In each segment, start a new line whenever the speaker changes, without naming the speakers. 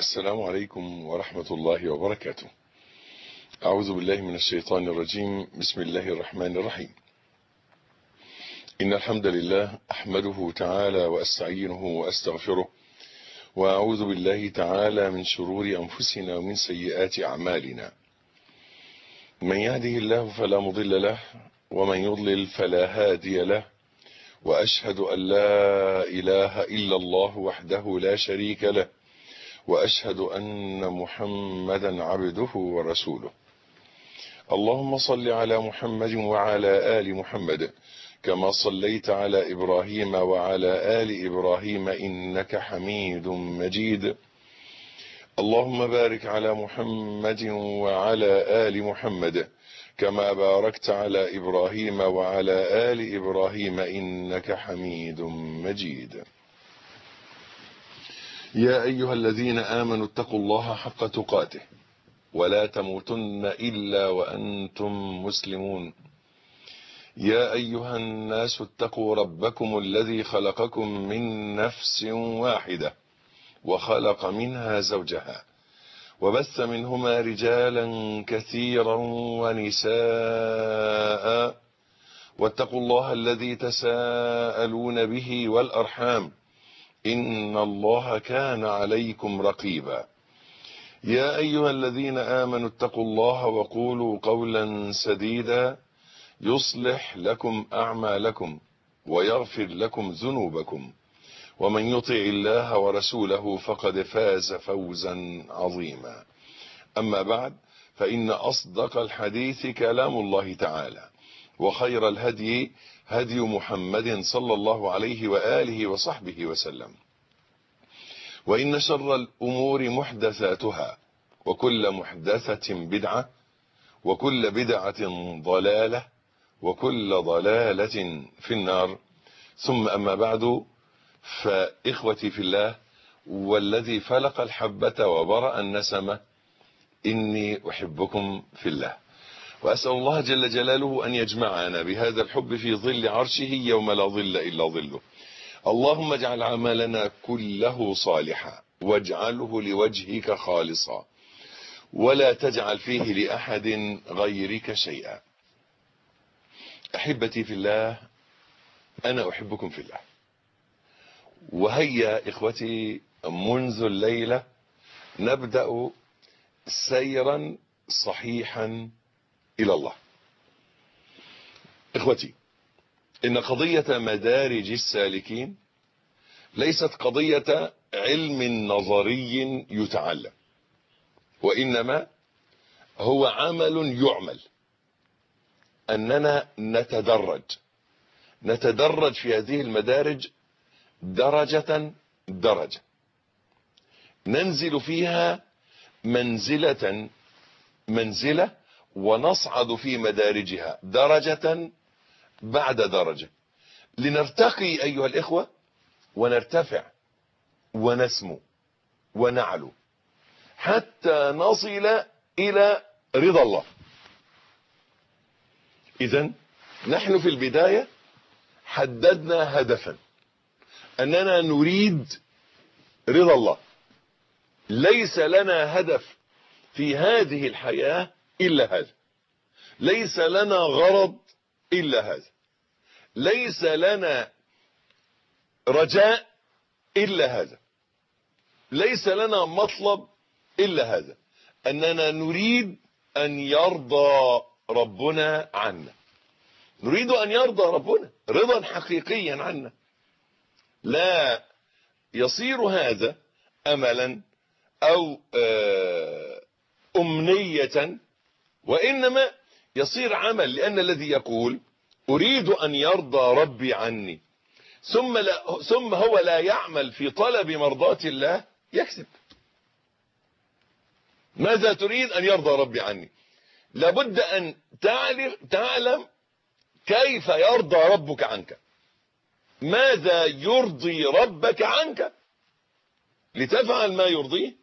السلام عليكم ورحمة الله وبركاته أعوذ بالله من الشيطان الرجيم بسم الله الرحمن الرحيم إن الحمد لله أحمده تعالى وأستعينه وأستغفره وأعوذ بالله تعالى من شرور أنفسنا ومن سيئات أعمالنا من يهده الله فلا مضل له ومن يضلل فلا هادي له وأشهد أن لا إله إلا الله وحده لا شريك له وأشهد أن محمدا عبده ورسوله اللهم صل على محمد وعلى آل محمد كما صليت على إبراهيم وعلى آل إبراهيم إنك حميد مجيد اللهم بارك على محمد وعلى آل محمد كما باركت على إبراهيم وعلى آل إبراهيم إنك حميد مجيد يا أيها الذين آمنوا اتقوا الله حق تقاته ولا تموتن إلا وأنتم مسلمون يا أيها الناس اتقوا ربكم الذي خلقكم من نفس واحدة وخلق منها زوجها وبث منهما رجالا كثيرا ونساء واتقوا الله الذي تساءلون به والأرحام إن الله كان عليكم رقيبا يا أيها الذين آمنوا اتقوا الله وقولوا قولا سديدا يصلح لكم أعمالكم ويغفر لكم ذنوبكم ومن يطع الله ورسوله فقد فاز فوزا عظيما أما بعد فإن أصدق الحديث كلام الله تعالى وخير الهدي هدي محمد صلى الله عليه وآله وصحبه وسلم وإن شر الأمور محدثاتها وكل محدثة بدعة وكل بدعة ضلالة وكل ضلالة في النار ثم أما بعد فإخوتي في الله والذي فلق الحبة وبرأ النسمة إني أحبكم في الله وأسأل الله جل جلاله أن يجمعنا بهذا الحب في ظل عرشه يوم لا ظل إلا ظله اللهم اجعل عملنا كله صالحا واجعله لوجهك خالصا ولا تجعل فيه لأحد غيرك شيئا أحبتي في الله أنا أحبكم في الله وهيا إخوتي منذ الليلة نبدأ سيرا صحيحا إلى الله إخوتي إن قضية مدارج السالكين ليست قضية علم نظري يتعلم وإنما هو عمل يعمل أننا نتدرج نتدرج في هذه المدارج درجة درجة ننزل فيها منزلة منزلة ونصعد في مدارجها درجة بعد درجة لنرتقي أيها الإخوة ونرتفع ونسمو ونعلو حتى نصل إلى رضا الله إذا نحن في البداية حددنا هدفا أننا نريد رضا الله ليس لنا هدف في هذه الحياة إلا هذا ليس لنا غرض إلا هذا ليس لنا رجاء إلا هذا ليس لنا مطلب إلا هذا أننا نريد أن يرضى ربنا عنا نريد أن يرضى ربنا رضا حقيقيا عنا لا يصير هذا أملا أو أمنية وإنما يصير عمل لأن الذي يقول أريد أن يرضى ربي عني ثم, لا ثم هو لا يعمل في طلب مرضاة الله يكذب ماذا تريد أن يرضى ربي عني لابد أن تعلم كيف يرضى ربك عنك ماذا يرضي ربك عنك لتفعل ما يرضيه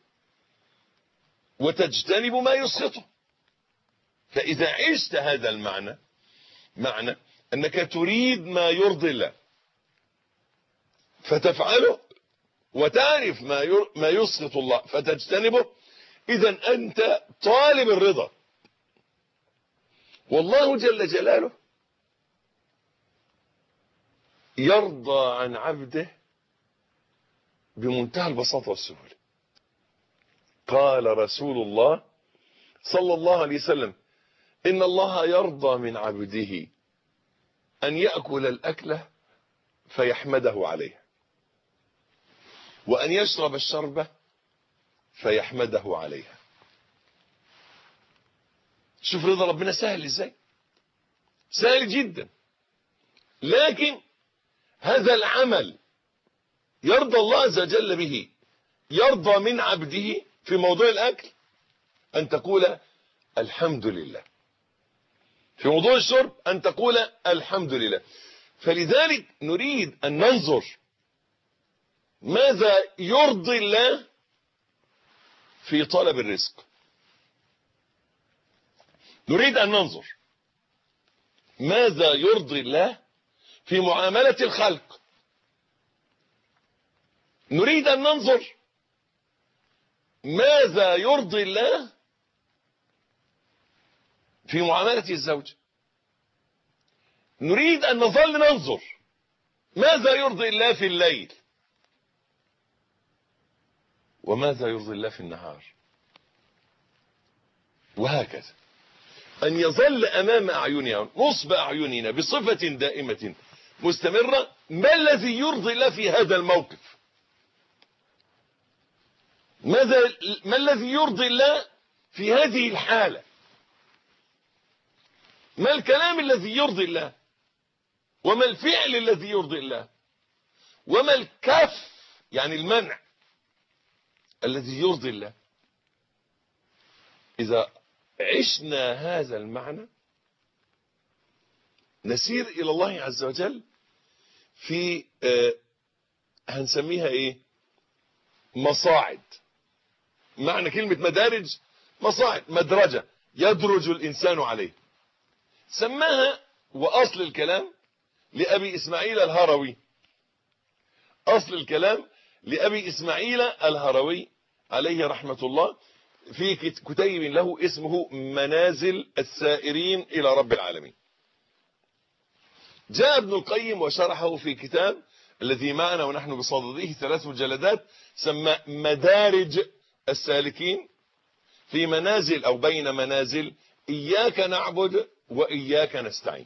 وتجتنب ما يسخطه فإذا عشت هذا المعنى معنى أنك تريد ما يرضي الله فتفعله وتعرف ما ما يسخط الله فتجتنبه اذا انت طالب الرضا والله جل جلاله يرضى عن عبده بمنتهى البساطة والسهولة قال رسول الله صلى الله عليه وسلم إن الله يرضى من عبده أن يأكل الأكلة فيحمده عليه وأن يشرب الشربة فيحمده عليها شوف رضا ربنا سهل ازاي سهل جدا لكن هذا العمل يرضى الله عز وجل به يرضى من عبده في موضوع الأكل أن تقول الحمد لله في موضوع الشرب أن تقول الحمد لله فلذلك نريد أن ننظر ماذا يرضي الله في طلب الرزق نريد أن ننظر ماذا يرضي الله في معاملة الخلق نريد أن ننظر ماذا يرضي الله في معاملة الزوج نريد أن نظل ننظر ماذا يرضي الله في الليل وماذا يرضي الله في النهار وهكذا أن يظل أمام أعيننا نصب أعيننا بصفة دائمة مستمرة ما الذي يرضي الله في هذا الموقف ماذا ما الذي يرضي الله في هذه الحالة ما الكلام الذي يرضي الله وما الفعل الذي يرضي الله وما الكف يعني المنع الذي يرضي الله إذا عشنا هذا المعنى نسير إلى الله عز وجل في آه هنسميها إيه مصاعد معنى كلمة مدارج مصاعد مدرجة يدرج الإنسان عليه سماها وأصل الكلام لأبي إسماعيل الهروي أصل الكلام لأبي إسماعيل الهروي عليه رحمة الله في كتيب له اسمه منازل السائرين إلى رب العالمين جاء ابن القيم وشرحه في كتاب الذي معنا ونحن بصدده ثلاث مجلدات سمى مدارج السالكين في منازل أو بين منازل إياك نعبد وإياك نستعين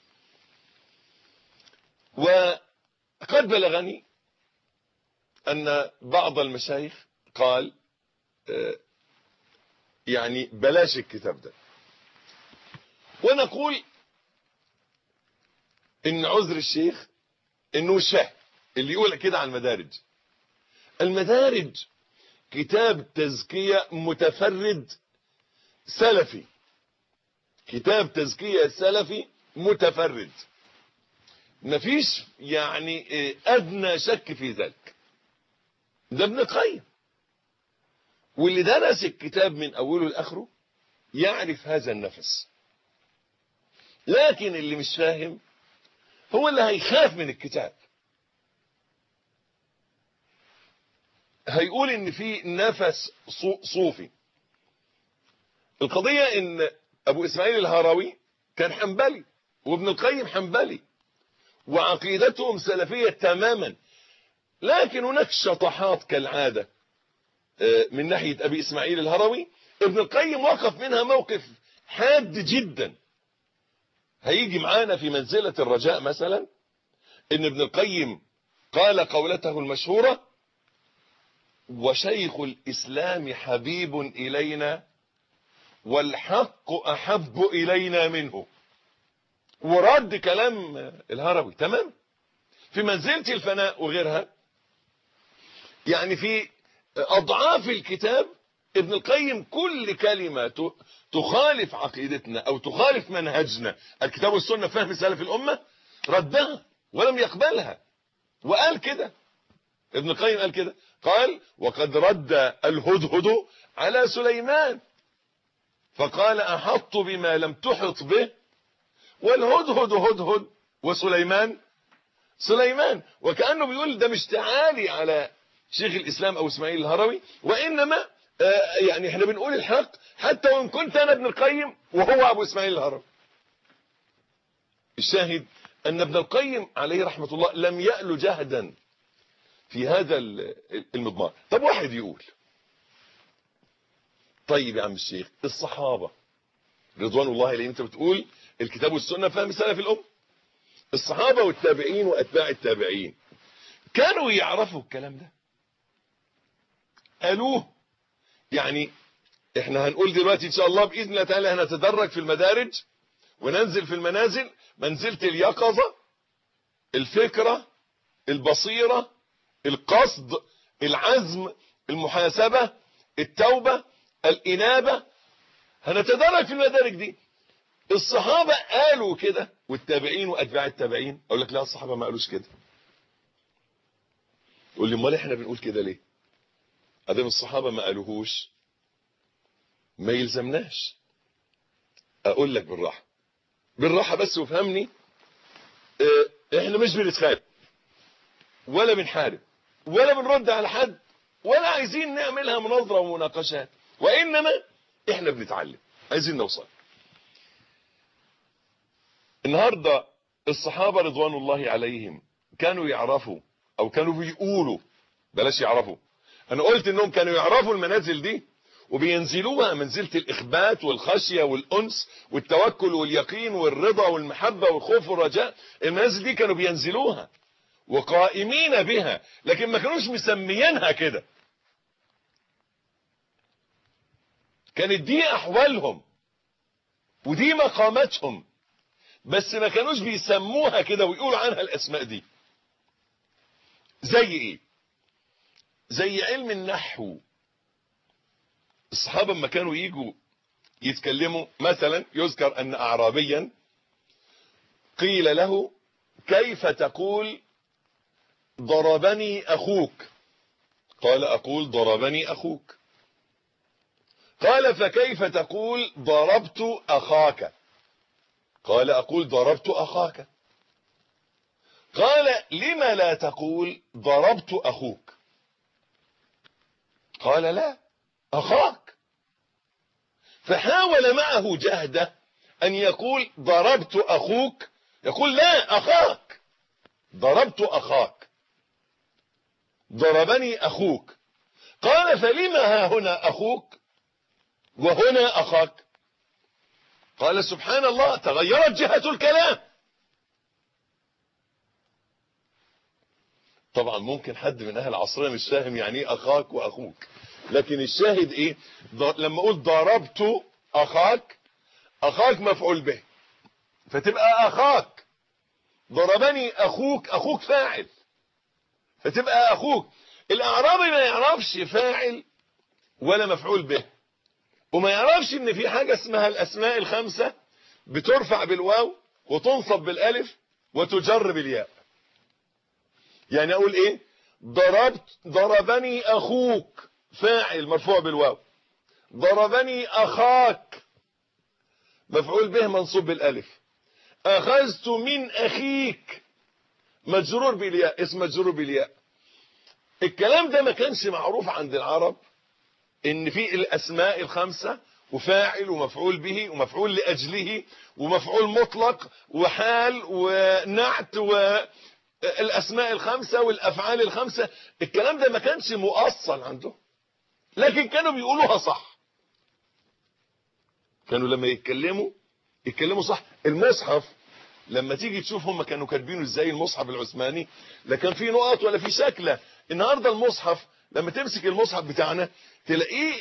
وقد بلغني أن بعض المشايخ قال يعني بلاش الكتاب ده ونقول ان عذر الشيخ انه شه اللي يقول كده على المدارج المدارج كتاب تزكية متفرد سلفي كتاب تزكية سلفي متفرد مفيش يعني ادنى شك في ذلك ده ابن القيم واللي درس الكتاب من اوله لاخره يعرف هذا النفس لكن اللي مش فاهم هو اللي هيخاف من الكتاب هيقول ان في نفس صوفي القضية ان ابو اسماعيل الهروي كان حنبلي وابن القيم حنبلي وعقيدتهم سلفية تماما لكن هناك شطحات كالعادة من ناحية ابي اسماعيل الهروي ابن القيم وقف منها موقف حاد جدا هيجي معانا في منزلة الرجاء مثلا ان ابن القيم قال قولته المشهورة وشيخ الاسلام حبيب الينا والحق احب الينا منه ورد كلام الهروي تمام في منزلة الفناء وغيرها يعني في اضعاف الكتاب ابن القيم كل كلمة تخالف عقيدتنا او تخالف منهجنا الكتاب والسنة فهم سلف الامة ردها ولم يقبلها وقال كده ابن القيم قال كده قال وقد رد الهدهد على سليمان فقال احط بما لم تحط به والهدهد هدهد وسليمان سليمان وكأنه بيقول ده مش تعالي على شيخ الاسلام او اسماعيل الهروي وانما آه يعني احنا بنقول الحق حتى وان كنت انا ابن القيم وهو ابو اسماعيل الهروي الشاهد ان ابن القيم عليه رحمة الله لم يأل جهدا في هذا المضمار طب واحد يقول طيب يا عم الشيخ الصحابة رضوان الله عليهم انت بتقول الكتاب والسنة فهم سلف الأم الصحابة والتابعين وأتباع التابعين كانوا يعرفوا الكلام ده قالوه يعني احنا هنقول دلوقتي ان شاء الله باذن الله تعالى هنتدرج في المدارج وننزل في المنازل منزلة اليقظة الفكرة البصيرة القصد العزم المحاسبة التوبة الإنابة هنتدرج في المدارج دي الصحابة قالوا كده والتابعين وأتباع التابعين أقول لك لا الصحابة ما قالوش كده يقول لي امال احنا بنقول كده ليه ادام الصحابة ما قالوهوش ما يلزمناش اقول لك بالراحة بالراحة بس وفهمني اه احنا مش بنتخانق ولا بنحارب ولا بنرد على حد ولا عايزين نعملها مناظرة ومناقشات وانما احنا بنتعلم عايزين نوصل النهاردة الصحابة رضوان الله عليهم كانوا يعرفوا او كانوا بيقولوا بلاش يعرفوا انا قلت انهم كانوا يعرفوا المنازل دي وبينزلوها منزلة الاخبات والخشية والانس والتوكل واليقين والرضا والمحبة والخوف والرجاء المنازل دي كانوا بينزلوها وقائمين بها لكن ما كانوش مسميينها كده كانت دي احوالهم ودي مقاماتهم بس ما كانوش بيسموها كده ويقولوا عنها الاسماء دي زي ايه زي علم النحو الصحابة لما كانوا يجوا يتكلموا مثلا يذكر ان اعرابيا قيل له كيف تقول ضربني اخوك قال اقول ضربني اخوك قال فكيف تقول ضربت اخاك قال اقول ضربت اخاك قال لما لا تقول ضربت اخوك قال لا اخاك فحاول معه جهده ان يقول ضربت اخوك يقول لا اخاك ضربت اخاك ضربني اخوك قال فلما ها هنا اخوك وهنا اخاك قال سبحان الله تغيرت جهة الكلام طبعا ممكن حد من اهل عصرنا مش فاهم يعني ايه اخاك واخوك لكن الشاهد ايه لما اقول ضربت اخاك اخاك مفعول به فتبقى اخاك ضربني اخوك اخوك فاعل فتبقى اخوك الاعرابي ما يعرفش فاعل ولا مفعول به وما يعرفش ان في حاجة اسمها الاسماء الخمسة بترفع بالواو وتنصب بالالف وتجر بالياء يعني اقول ايه ضربت ضربني اخوك فاعل مرفوع بالواو ضربني اخاك مفعول به منصوب بالالف اخذت من اخيك مجرور بالياء اسم مجرور بالياء الكلام ده ما كانش معروف عند العرب ان في الاسماء الخمسة وفاعل ومفعول به ومفعول لاجله ومفعول مطلق وحال ونعت والاسماء الخمسة والافعال الخمسة الكلام ده ما كانش مؤصل عندهم لكن كانوا بيقولوها صح كانوا لما يتكلموا يتكلموا صح المصحف لما تيجي تشوف هم كانوا كاتبينه ازاي المصحف العثماني لا كان فيه نقط ولا فيه شكله النهارده المصحف لما تمسك المصحف بتاعنا تلاقيه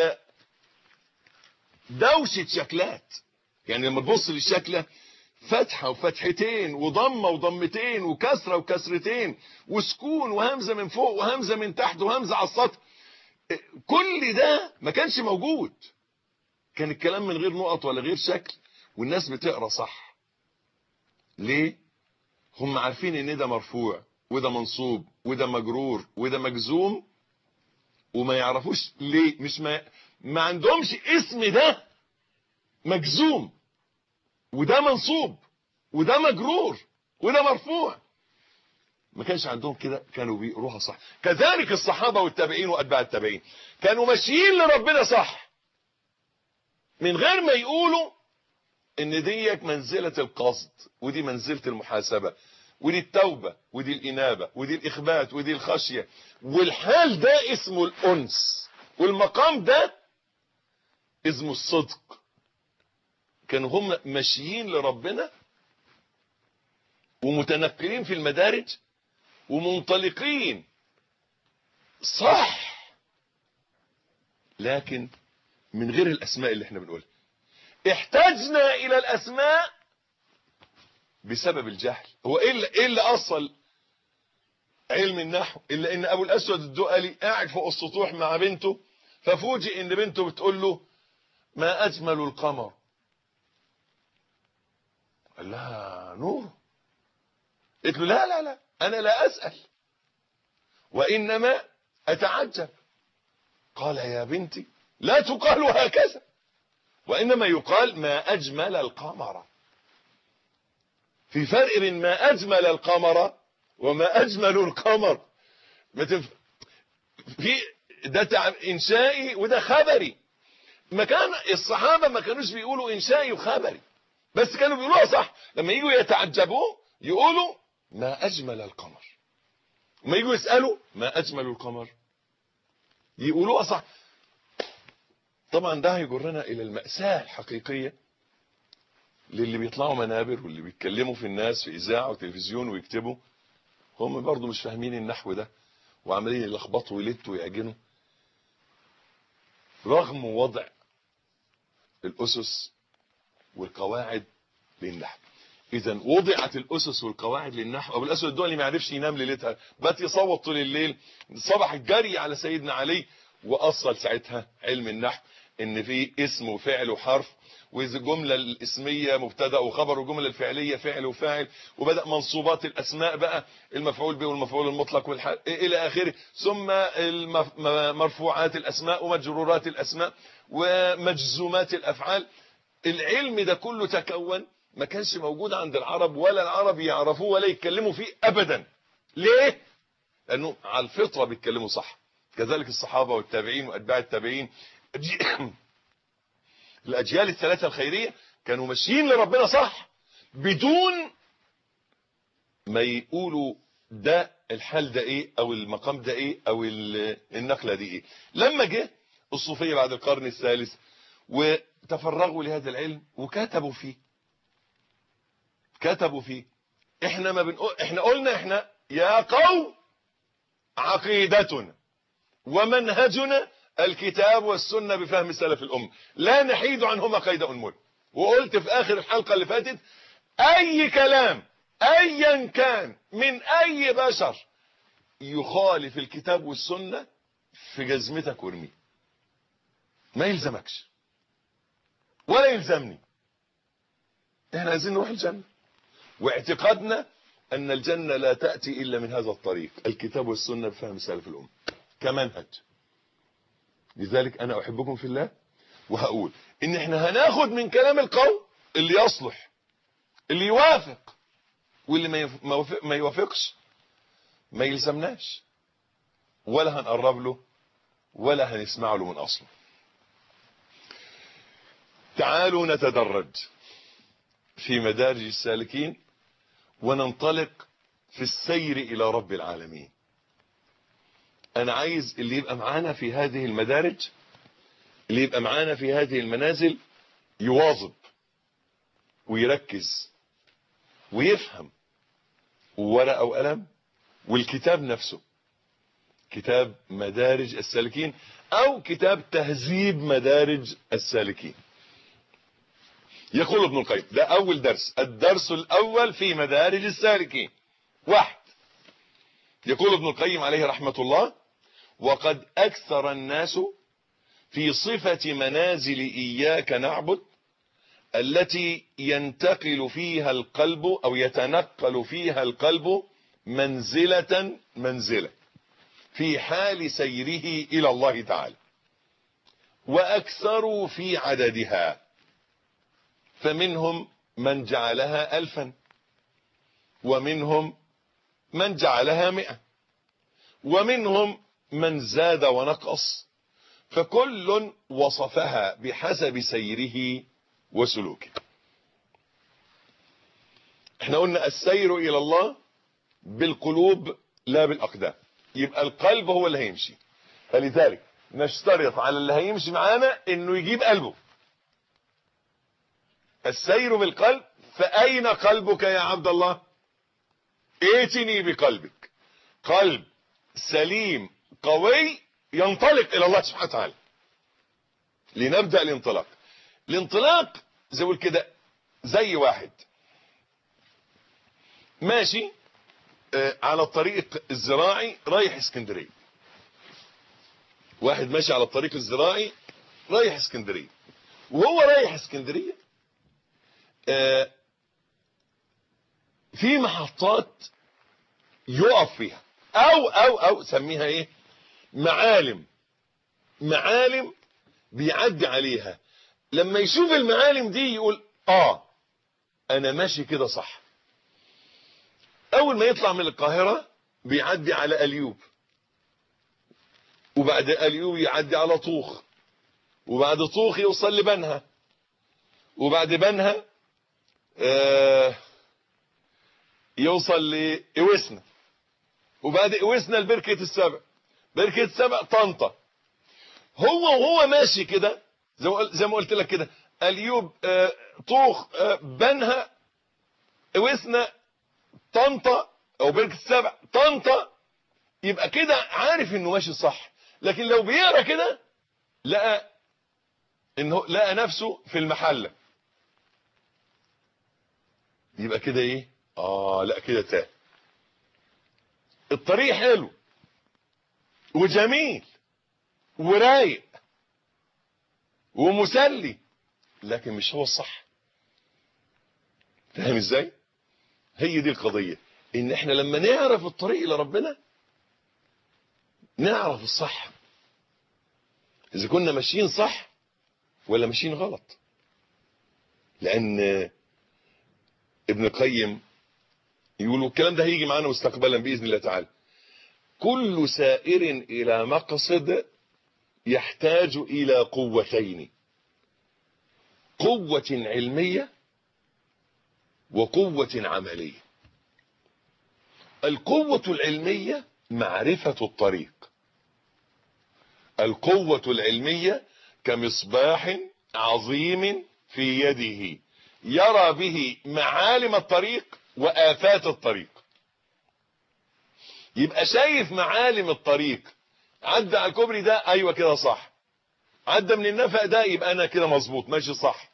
دوشة شكلات يعني لما تبص للشكلة فتحة وفتحتين وضمة وضمتين وكسرة وكسرتين وسكون وهمزة من فوق وهمزة من تحت وهمزة على السطح كل ده ما كانش موجود كان الكلام من غير نقط ولا غير شكل والناس بتقرا صح ليه هم عارفين ان ده مرفوع وده منصوب وده مجرور وده مجزوم وما يعرفوش ليه مش ما ما عندهمش اسم ده مجزوم وده منصوب وده مجرور وده مرفوع ما كانش عندهم كده كانوا بيقروها صح كذلك الصحابة والتابعين وأتباع التابعين كانوا ماشيين لربنا صح من غير ما يقولوا ان ديك منزلة القصد ودي منزلة المحاسبة ودي التوبة ودي الإنابة ودي الإخبات ودي الخشية والحال ده اسمه الأنس والمقام ده اسمه الصدق كانوا هم ماشيين لربنا ومتنقلين في المدارج ومنطلقين صح لكن من غير الأسماء اللي احنا بنقولها احتاجنا إلى الأسماء بسبب الجهل هو ايه اللي, إيه اللي أصل علم النحو إلا إن أبو الأسود الدؤلي قاعد فوق السطوح مع بنته ففوجئ إن بنته بتقول له ما أجمل القمر قال لها نور قلت له لا لا لا أنا لا أسأل وإنما أتعجب قال يا بنتي لا تقال هكذا وإنما يقال ما أجمل القمر في فرق بين ما أجمل القمر وما أجمل القمر ما تف... في ده تع... إنشائي وده خبري ما كان الصحابة ما كانوش بيقولوا إنشائي وخبري بس كانوا بيقولوها صح لما يجوا يتعجبوا يقولوا ما أجمل القمر وما يجوا يسألوا ما أجمل القمر يقولوها صح طبعا ده هيجرنا إلى المأساة الحقيقية للي بيطلعوا منابر واللي بيتكلموا في الناس في إذاعة وتلفزيون ويكتبوا هم برضو مش فاهمين النحو ده وعمالين يلخبطوا ويلتوا ويعجنوا رغم وضع الأسس والقواعد للنحو اذا وضعت الاسس والقواعد للنحو ابو الاسود الدولي ما عرفش ينام ليلتها بات يصوت طول الليل صبح الجري على سيدنا علي واصل ساعتها علم النحو ان في اسم وفعل وحرف والجملة الاسمية مبتدا وخبر والجملة الفعلية فعل وفاعل وبدأ منصوبات الاسماء بقى المفعول به والمفعول المطلق والحال الى اخره ثم مرفوعات الاسماء ومجرورات الاسماء ومجزومات الافعال العلم ده كله تكون ما كانش موجود عند العرب ولا العرب يعرفوه ولا يتكلموا فيه ابدا ليه لانه على الفطره بيتكلموا صح كذلك الصحابه والتابعين واتباع التابعين الاجيال الثلاثه الخيريه كانوا ماشيين لربنا صح بدون ما يقولوا ده الحال ده ايه او المقام ده ايه او النقله دي ايه لما جه الصوفيه بعد القرن الثالث وتفرغوا لهذا العلم وكتبوا فيه كتبوا فيه احنا ما بنقول احنا قلنا احنا يا قوم عقيدتنا ومنهجنا الكتاب والسنة بفهم سلف الأمة لا نحيد عنهما قيد أنمل وقلت في آخر الحلقة اللي فاتت أي كلام أيا كان من أي بشر يخالف الكتاب والسنة في جزمتك وارميه ما يلزمكش ولا يلزمني احنا عايزين نروح الجنة واعتقادنا ان الجنة لا تأتي الا من هذا الطريق الكتاب والسنة بفهم سلف الامة كمنهج لذلك انا احبكم في الله وهقول ان احنا هناخد من كلام القوم اللي يصلح اللي يوافق واللي ما يوافقش ما يلزمناش ولا هنقرب له ولا هنسمع له من اصله تعالوا نتدرج في مدارج السالكين وننطلق في السير الى رب العالمين انا عايز اللي يبقى معانا في هذه المدارج اللي يبقى معانا في هذه المنازل يواظب ويركز ويفهم ورقة وقلم والكتاب نفسه كتاب مدارج السالكين او كتاب تهذيب مدارج السالكين يقول ابن القيم ده اول درس الدرس الاول في مدارج السالكين واحد يقول ابن القيم عليه رحمة الله وقد اكثر الناس في صفة منازل اياك نعبد التي ينتقل فيها القلب او يتنقل فيها القلب منزلة منزلة في حال سيره الى الله تعالى واكثروا في عددها فمنهم من جعلها الفا ومنهم من جعلها مئة ومنهم من زاد ونقص فكل وصفها بحسب سيره وسلوكه احنا قلنا السير الى الله بالقلوب لا بالاقدام يبقى القلب هو اللي هيمشي فلذلك نشترط على اللي هيمشي معانا انه يجيب قلبه السير بالقلب فاين قلبك يا عبد الله ائتني بقلبك قلب سليم قوي ينطلق الى الله سبحانه وتعالى لنبدا الانطلاق الانطلاق زي ما كده زي واحد ماشي آه على الطريق الزراعي رايح اسكندريه واحد ماشي على الطريق الزراعي رايح اسكندريه وهو رايح اسكندريه آه في محطات يقف فيها او او او سميها ايه معالم معالم بيعدي عليها لما يشوف المعالم دي يقول اه انا ماشي كده صح اول ما يطلع من القاهرة بيعدي على اليوب وبعد اليوب يعدي على طوخ وبعد طوخ يوصل لبنها وبعد بنها آه يوصل لإوسنا وبعد إوسنا لبركة السبع بركة السبع طنطا هو وهو ماشي كده زي ما قلت لك كده اليوب آه طوخ آه بنها إوسنا طنطا او بركة السبع طنطا يبقى كده عارف انه ماشي صح لكن لو بيقرا كده لقى انه لقى نفسه في المحله يبقى كده ايه اه لا كده تاه الطريق حلو وجميل ورايق ومسلي لكن مش هو الصح فاهم ازاي هي دي القضية ان احنا لما نعرف الطريق لربنا نعرف الصح اذا كنا ماشيين صح ولا ماشيين غلط لان ابن القيم يقول الكلام ده هيجي معانا مستقبلا باذن الله تعالى كل سائر الى مقصد يحتاج الى قوتين قوة علمية وقوة عملية القوة العلمية معرفة الطريق القوة العلمية كمصباح عظيم في يده يرى به معالم الطريق وآفات الطريق يبقى شايف معالم الطريق عدى على الكوبري ده ايوه كده صح عدى من النفق ده يبقى انا كده مظبوط ماشي صح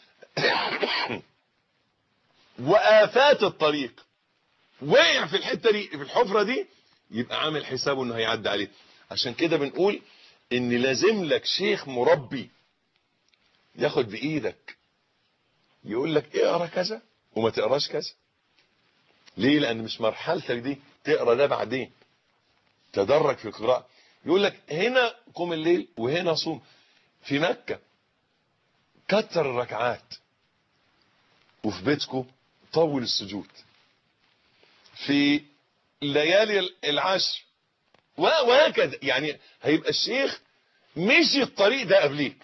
وآفات الطريق وقع في الحتة دي في الحفرة دي يبقى عامل حسابه انه هيعدي عليه عشان كده بنقول ان لازم لك شيخ مربي ياخد بايدك يقول لك اقرا كذا وما تقراش كذا ليه لان مش مرحلتك دي تقرا ده بعدين تدرج في القراءه يقول لك هنا قوم الليل وهنا صوم في مكه كتر الركعات وفي بيتكم طول السجود في ليالي العشر وهكذا يعني هيبقى الشيخ مشي الطريق ده قبليك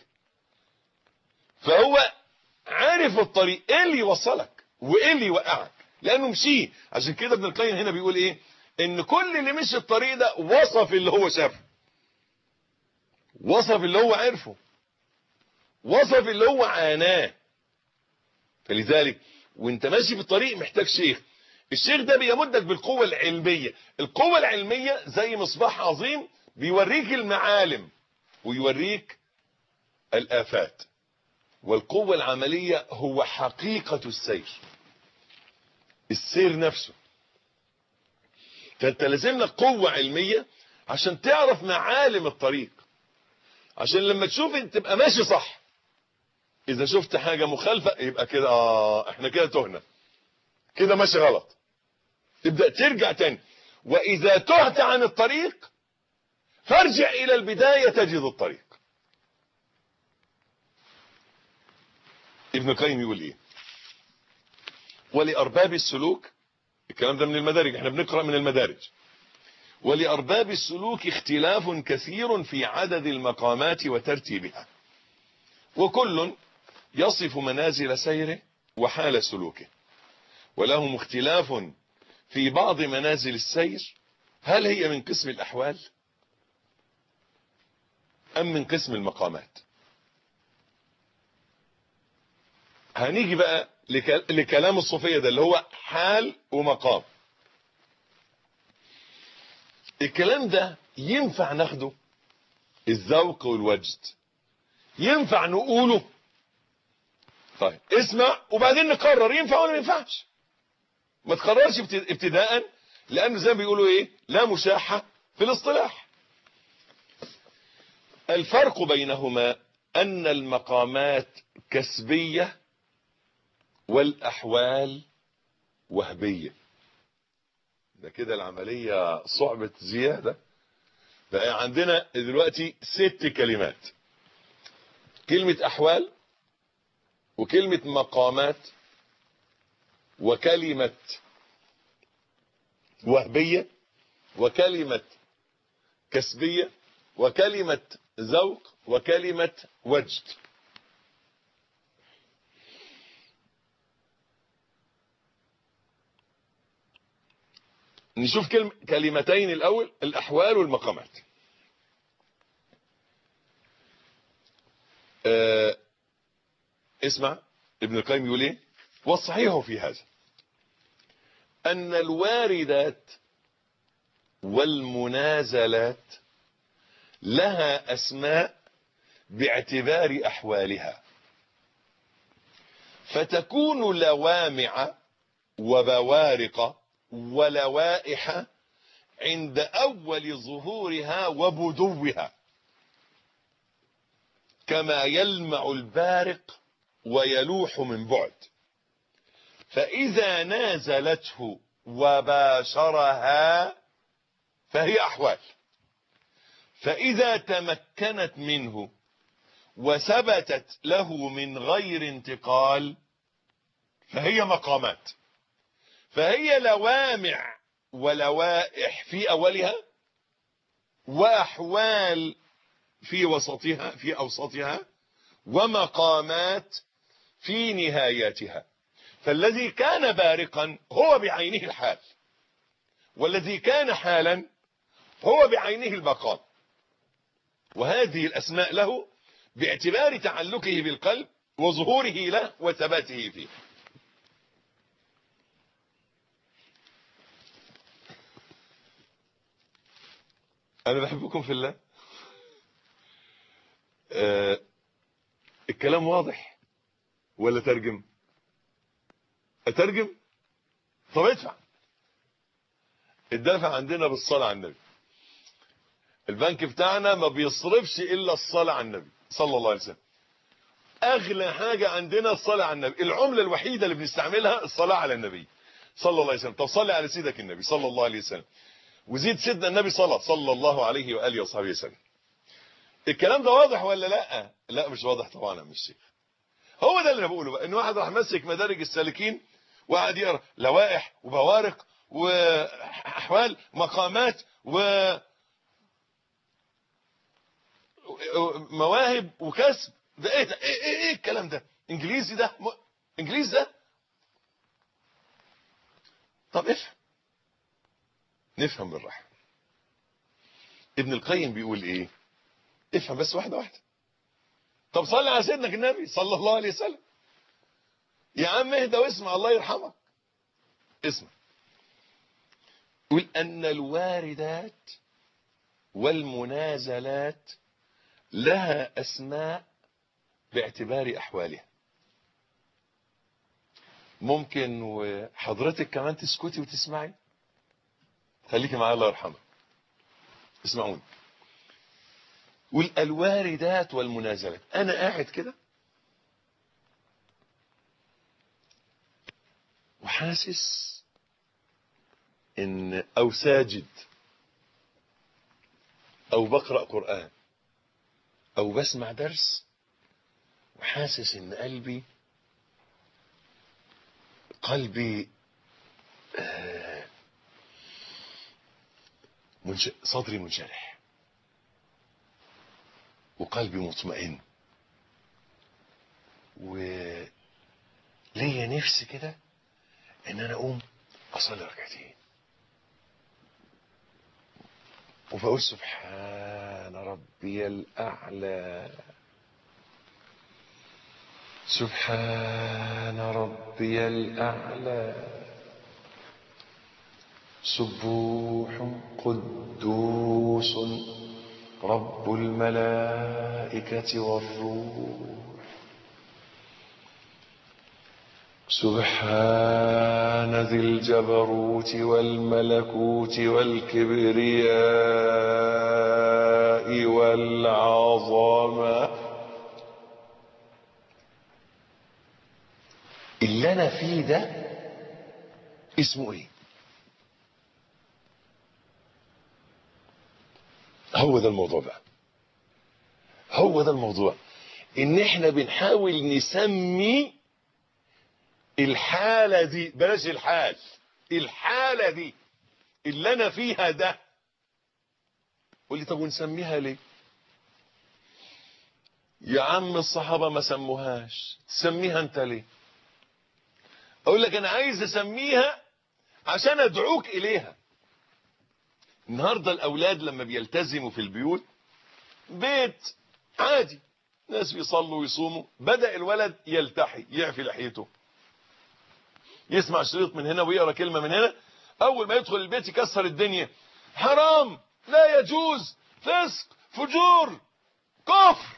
فهو عارف الطريق ايه اللي يوصلك وايه اللي يوقعك لانه مشيه عشان كده ابن القيم هنا بيقول ايه ان كل اللي مشي الطريق ده وصف اللي هو شافه وصف اللي هو عرفه وصف اللي هو عاناه فلذلك وانت ماشي في الطريق محتاج شيخ الشيخ ده بيمدك بالقوة العلمية القوة العلمية زي مصباح عظيم بيوريك المعالم ويوريك الآفات والقوة العملية هو حقيقة السير السير نفسه فانت لازم لك قوة علمية عشان تعرف معالم الطريق عشان لما تشوف انت تبقى ماشي صح اذا شفت حاجة مخالفة يبقى كده اه احنا كده تهنا كده ماشي غلط تبدأ ترجع تاني واذا تهت عن الطريق فارجع الى البداية تجد الطريق ابن القيم يقول ايه ولأرباب السلوك الكلام ده من المدارج احنا بنقرأ من المدارج ولأرباب السلوك اختلاف كثير في عدد المقامات وترتيبها وكل يصف منازل سيره وحال سلوكه ولهم اختلاف في بعض منازل السير هل هي من قسم الأحوال أم من قسم المقامات هنيجي بقى لكلام الصوفية ده اللي هو حال ومقام الكلام ده ينفع ناخده الذوق والوجد ينفع نقوله طيب اسمع وبعدين نقرر ينفع ولا ما ينفعش ما تقررش ابتداء لانه زي ما بيقولوا ايه لا مشاحة في الاصطلاح الفرق بينهما ان المقامات كسبية والاحوال وهبية ده كده العملية صعبة زيادة بقى عندنا دلوقتي ست كلمات كلمة احوال وكلمة مقامات وكلمة وهبية وكلمة كسبية وكلمة ذوق وكلمة وجد نشوف كلم كلمتين الأول الأحوال والمقامات آه اسمع ابن القيم يقول ايه والصحيح في هذا أن الواردات والمنازلات لها أسماء باعتبار أحوالها فتكون لوامع وبوارق ولوائح عند أول ظهورها وبدوها كما يلمع البارق ويلوح من بعد فإذا نازلته وباشرها فهي أحوال فإذا تمكنت منه وثبتت له من غير انتقال فهي مقامات فهي لوامع ولوائح في أولها وأحوال في وسطها في أوسطها ومقامات في نهاياتها فالذي كان بارقا هو بعينه الحال والذي كان حالا هو بعينه المقام وهذه الأسماء له باعتبار تعلقه بالقلب وظهوره له وثباته فيه أنا بحبكم في الله آه الكلام واضح ولا ترجم اترجم طب ادفع الدافع عندنا بالصلاة على النبي البنك بتاعنا ما بيصرفش الا الصلاة على النبي صلى الله عليه وسلم اغلى حاجة عندنا الصلاة على النبي العملة الوحيدة اللي بنستعملها الصلاة على النبي صلى الله عليه وسلم طب صلي على سيدك النبي صلى الله عليه وسلم وزيد سيدنا النبي صلى صلى الله عليه وآله وصحبه وسلم الكلام ده واضح ولا لا لا مش واضح طبعا يا الشيخ هو ده اللي انا بقوله بقى ان واحد راح ماسك مدارج السالكين وقعد يقرا لوائح وبوارق واحوال مقامات و مواهب وكسب ده ايه ده ايه ايه, إيه الكلام ده انجليزي ده م... انجليزي ده طب افهم نفهم بالراحه ابن القيم بيقول ايه افهم بس واحده واحده طب صلي على سيدنا النبي صلى الله عليه وسلم يا عم اهدى واسمع الله يرحمك اسمع يقول ان الواردات والمنازلات لها اسماء باعتبار احوالها ممكن وحضرتك كمان تسكتي وتسمعي خليكي معايا الله يرحمك اسمعوني والواردات والمنازلات انا قاعد كده وحاسس ان او ساجد او بقرأ قرآن او بسمع درس وحاسس ان قلبي قلبي آه منش... صدري منشرح وقلبي مطمئن وليا نفس كده ان انا اقوم اصلي ركعتين وبقول سبحان ربي الاعلى سبحان ربي الاعلى سبوح قدوس رب الملائكة والروح سبحان ذي الجبروت والملكوت والكبرياء والعظمة اللي انا فيه ده اسمه ايه هو ده الموضوع بقى هو ده الموضوع ان احنا بنحاول نسمي الحالة دي بلاش الحال الحالة دي اللي انا فيها ده قول لي طب ونسميها ليه يا عم الصحابة ما سموهاش تسميها انت ليه اقول لك انا عايز اسميها عشان ادعوك اليها النهاردة الاولاد لما بيلتزموا في البيوت بيت عادي ناس بيصلوا ويصوموا بدأ الولد يلتحي يعفي لحيته يسمع شريط من هنا ويقرا كلمة من هنا اول ما يدخل البيت يكسر الدنيا حرام لا يجوز فسق فجور كفر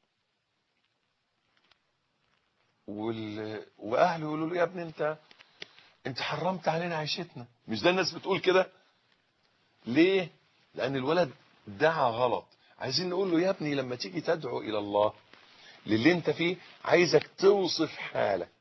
وال... واهله يقولوا له يا ابني انت انت حرمت علينا عيشتنا مش ده الناس بتقول كده ليه لان الولد دعا غلط عايزين نقول له يا ابني لما تيجي تدعو الى الله للي انت فيه عايزك توصف حالك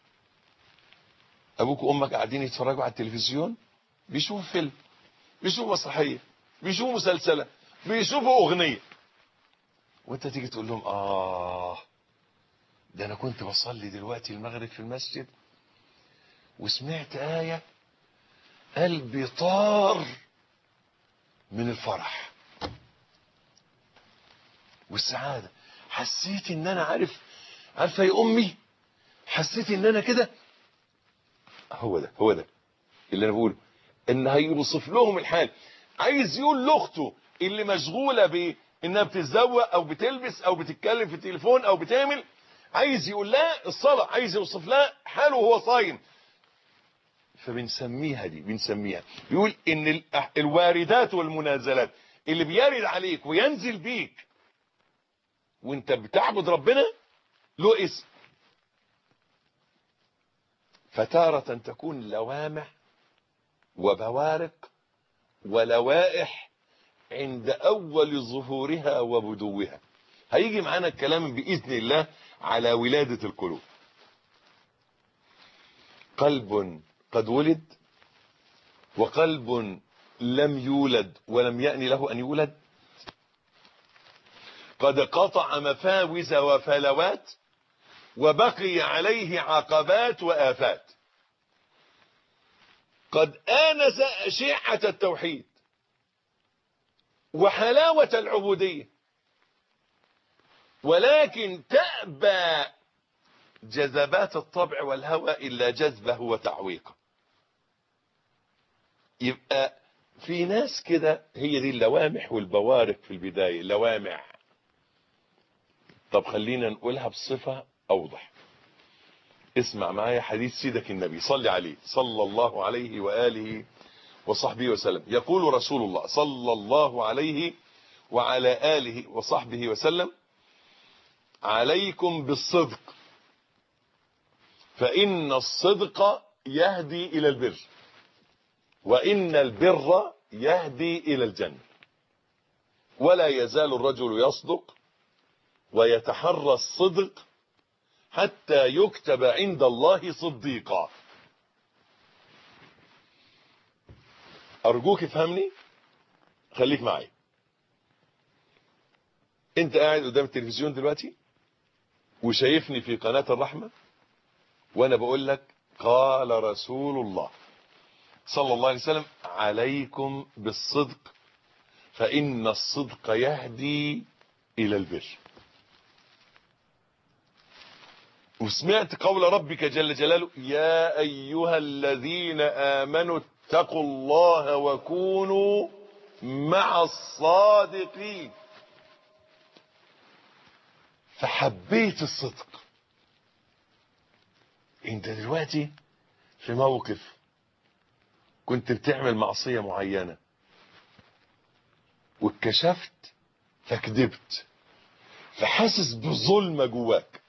ابوك وامك قاعدين يتفرجوا على التلفزيون بيشوفوا فيلم بيشوفوا مسرحيه بيشوفوا مسلسله بيشوفوا اغنيه وانت تيجي تقول لهم اه ده انا كنت بصلي دلوقتي المغرب في المسجد وسمعت آية قلبي طار من الفرح والسعادة حسيت ان انا عارف عارفة يا امي حسيت ان انا كده هو ده هو ده اللي انا بقوله ان هيوصف لهم الحال عايز يقول لاخته اللي مشغولة بانها بتتزوق او بتلبس او بتتكلم في التليفون او بتعمل عايز يقول لها الصلاة عايز يوصف لها حاله وهو صايم فبنسميها دي بنسميها بيقول ان الواردات والمنازلات اللي بيرد عليك وينزل بيك وانت بتعبد ربنا له اسم فتارة تكون لوامع وبوارق ولوائح عند اول ظهورها وبدوها هيجي معانا الكلام بإذن الله على ولادة القلوب قلب قد ولد وقلب لم يولد ولم يأن له أن يولد قد قطع مفاوز وفلوات وبقي عليه عقبات وآفات قد آنس أشعة التوحيد وحلاوة العبودية ولكن تأبى جذبات الطبع والهوى إلا جذبه وتعويقه يبقى في ناس كده هي دي اللوامح والبوارق في البداية لوامع طب خلينا نقولها بصفة أوضح اسمع معايا حديث سيدك النبي صلي عليه صلى الله عليه وآله وصحبه وسلم يقول رسول الله صلى الله عليه وعلى آله وصحبه وسلم عليكم بالصدق فإن الصدق يهدي إلى البر وإن البر يهدي إلى الجنة ولا يزال الرجل يصدق ويتحرى الصدق حتى يكتب عند الله صديقا أرجوك افهمني خليك معي انت قاعد قدام التلفزيون دلوقتي وشايفني في قناة الرحمة وانا بقول لك قال رسول الله صلى الله عليه وسلم عليكم بالصدق فإن الصدق يهدي إلى البر وسمعت قول ربك جل جلاله يا أيها الذين آمنوا اتقوا الله وكونوا مع الصادقين فحبيت الصدق انت دلوقتي في موقف كنت بتعمل معصية معينة واتكشفت فكذبت فحاسس بظلمة جواك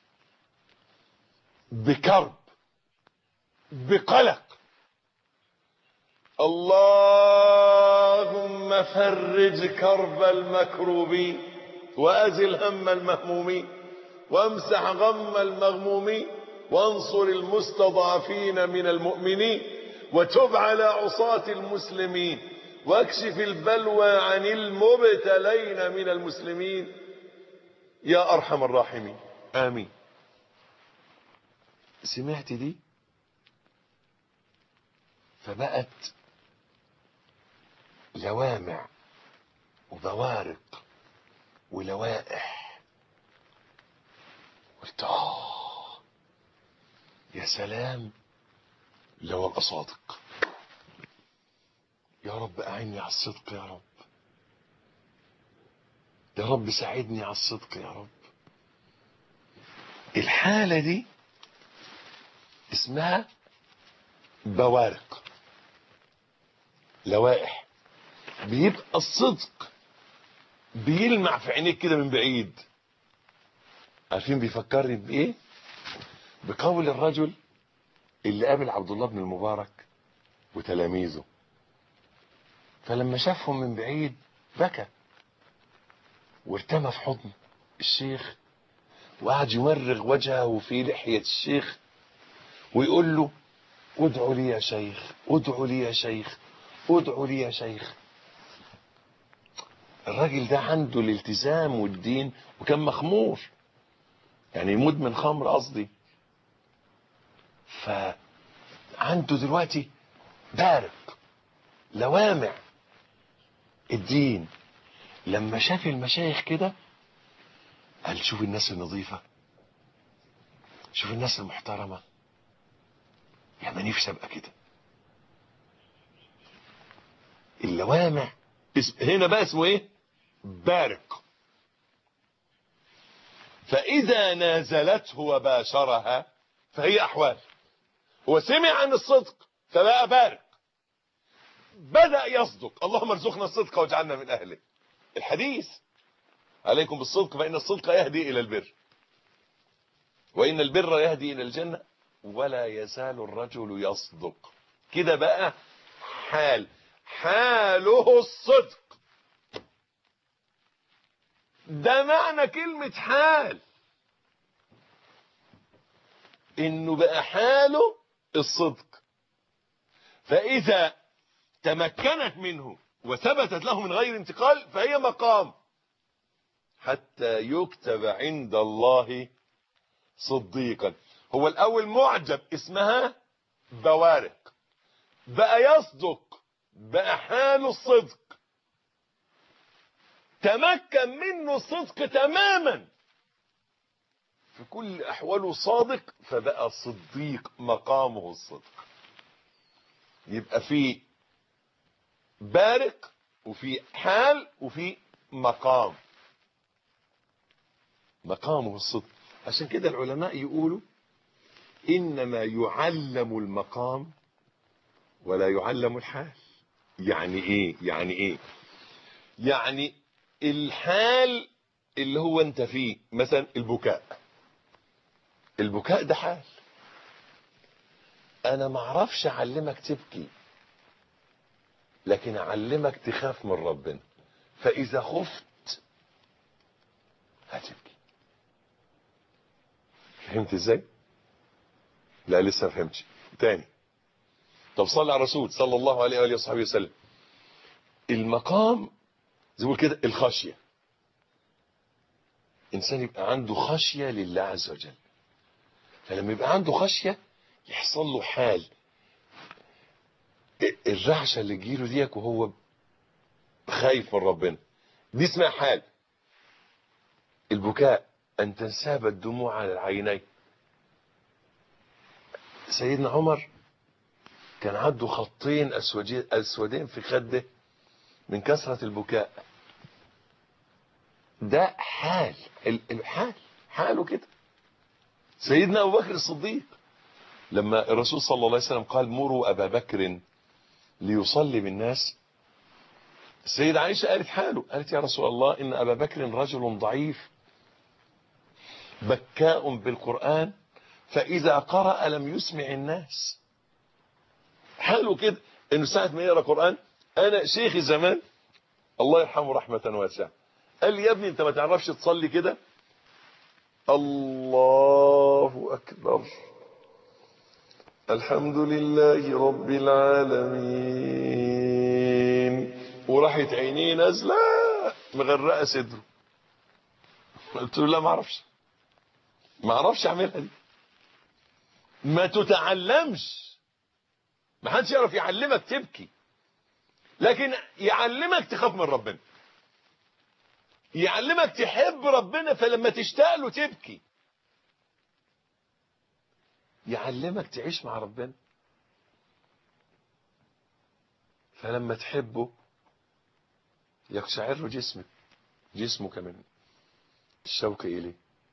بكرب بقلق اللهم فرج كرب المكروبين وازل هم المهمومين وامسح غم المغمومين وانصر المستضعفين من المؤمنين وتب على عصاة المسلمين واكشف البلوى عن المبتلين من المسلمين يا ارحم الراحمين امين سمعت دي فبقت لوامع وبوارق ولوائح قلت اه يا سلام لو ابقى صادق يا رب اعني على الصدق يا رب يا رب ساعدني على الصدق يا رب الحالة دي اسمها بوارق لوائح بيبقى الصدق بيلمع في عينيك كده من بعيد عارفين بيفكرني بايه بقول الرجل اللي قابل عبد الله بن المبارك وتلاميذه فلما شافهم من بعيد بكى وارتمى في حضن الشيخ وقعد يمرغ وجهه في لحية الشيخ ويقول له ادعوا لي يا شيخ ادعوا لي يا شيخ ادعوا لي يا شيخ الراجل ده عنده الالتزام والدين وكان مخمور يعني مدمن خمر قصدي فعنده دلوقتي بارق لوامع الدين لما شاف المشايخ كده قال شوف الناس النظيفة شوف الناس المحترمة يا ما نفسي ابقى كده اللوامع اسم هنا بقى اسمه ايه بارق فاذا نازلته وباشرها فهي احوال هو سمع عن الصدق فبقى بارق بدأ يصدق اللهم ارزقنا الصدق واجعلنا من اهله الحديث عليكم بالصدق فإن الصدق يهدي إلى البر وإن البر يهدي إلى الجنة ولا يزال الرجل يصدق كده بقى حال حاله الصدق ده معنى كلمة حال انه بقى حاله الصدق فاذا تمكنت منه وثبتت له من غير انتقال فهي مقام حتى يكتب عند الله صديقا هو الاول معجب اسمها بوارق بقى يصدق بقى حاله الصدق تمكن منه الصدق تماما في كل احواله صادق فبقى صديق مقامه الصدق يبقى في بارق وفي حال وفي مقام مقامه الصدق عشان كده العلماء يقولوا انما يعلم المقام ولا يعلم الحال يعني ايه يعني ايه يعني الحال اللي هو انت فيه مثلا البكاء البكاء ده حال انا ما اعرفش اعلمك تبكي لكن اعلمك تخاف من ربنا فاذا خفت هتبكي فهمت ازاي لا لسه ما فهمتش تاني طب صلى على الرسول صلى الله عليه واله وصحبه وسلم المقام زي ما كده الخشيه انسان يبقى عنده خشيه لله عز وجل فلما يبقى عنده خشيه يحصل له حال الرعشه اللي تجيله ديك وهو خايف من ربنا دي اسمها حال البكاء أن تنساب الدموع على العينين سيدنا عمر كان عنده خطين أسودين, أسودين في خده من كثرة البكاء ده حال الحال حاله كده سيدنا أبو بكر الصديق لما الرسول صلى الله عليه وسلم قال مروا أبا بكر ليصلي بالناس السيدة عائشة قالت حاله قالت يا رسول الله إن أبا بكر رجل ضعيف بكاء بالقرآن فإذا قرأ لم يسمع الناس حاله كده إنه ساعة ما يقرأ قرآن أنا شيخي زمان الله يرحمه رحمة واسعة قال لي يا ابني أنت ما تعرفش تصلي كده الله أكبر الحمد لله رب العالمين وراحت عينيه نازله مغرقه صدره قلت له لا ما اعرفش ما اعرفش اعملها دي ما تتعلمش ما حدش يعرف يعلمك تبكي لكن يعلمك تخاف من ربنا يعلمك تحب ربنا فلما تشتاق له تبكي يعلمك تعيش مع ربنا فلما تحبه يقشعر جسمك جسمك من الشوق إليه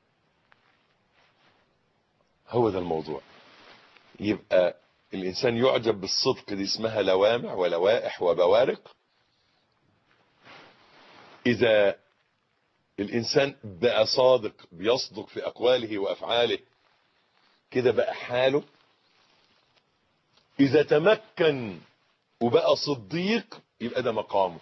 هو ده الموضوع يبقى الإنسان يعجب بالصدق دي اسمها لوامع ولوائح وبوارق إذا الإنسان بقى صادق بيصدق في أقواله وأفعاله كده بقى حاله إذا تمكن وبقى صديق يبقى ده مقامه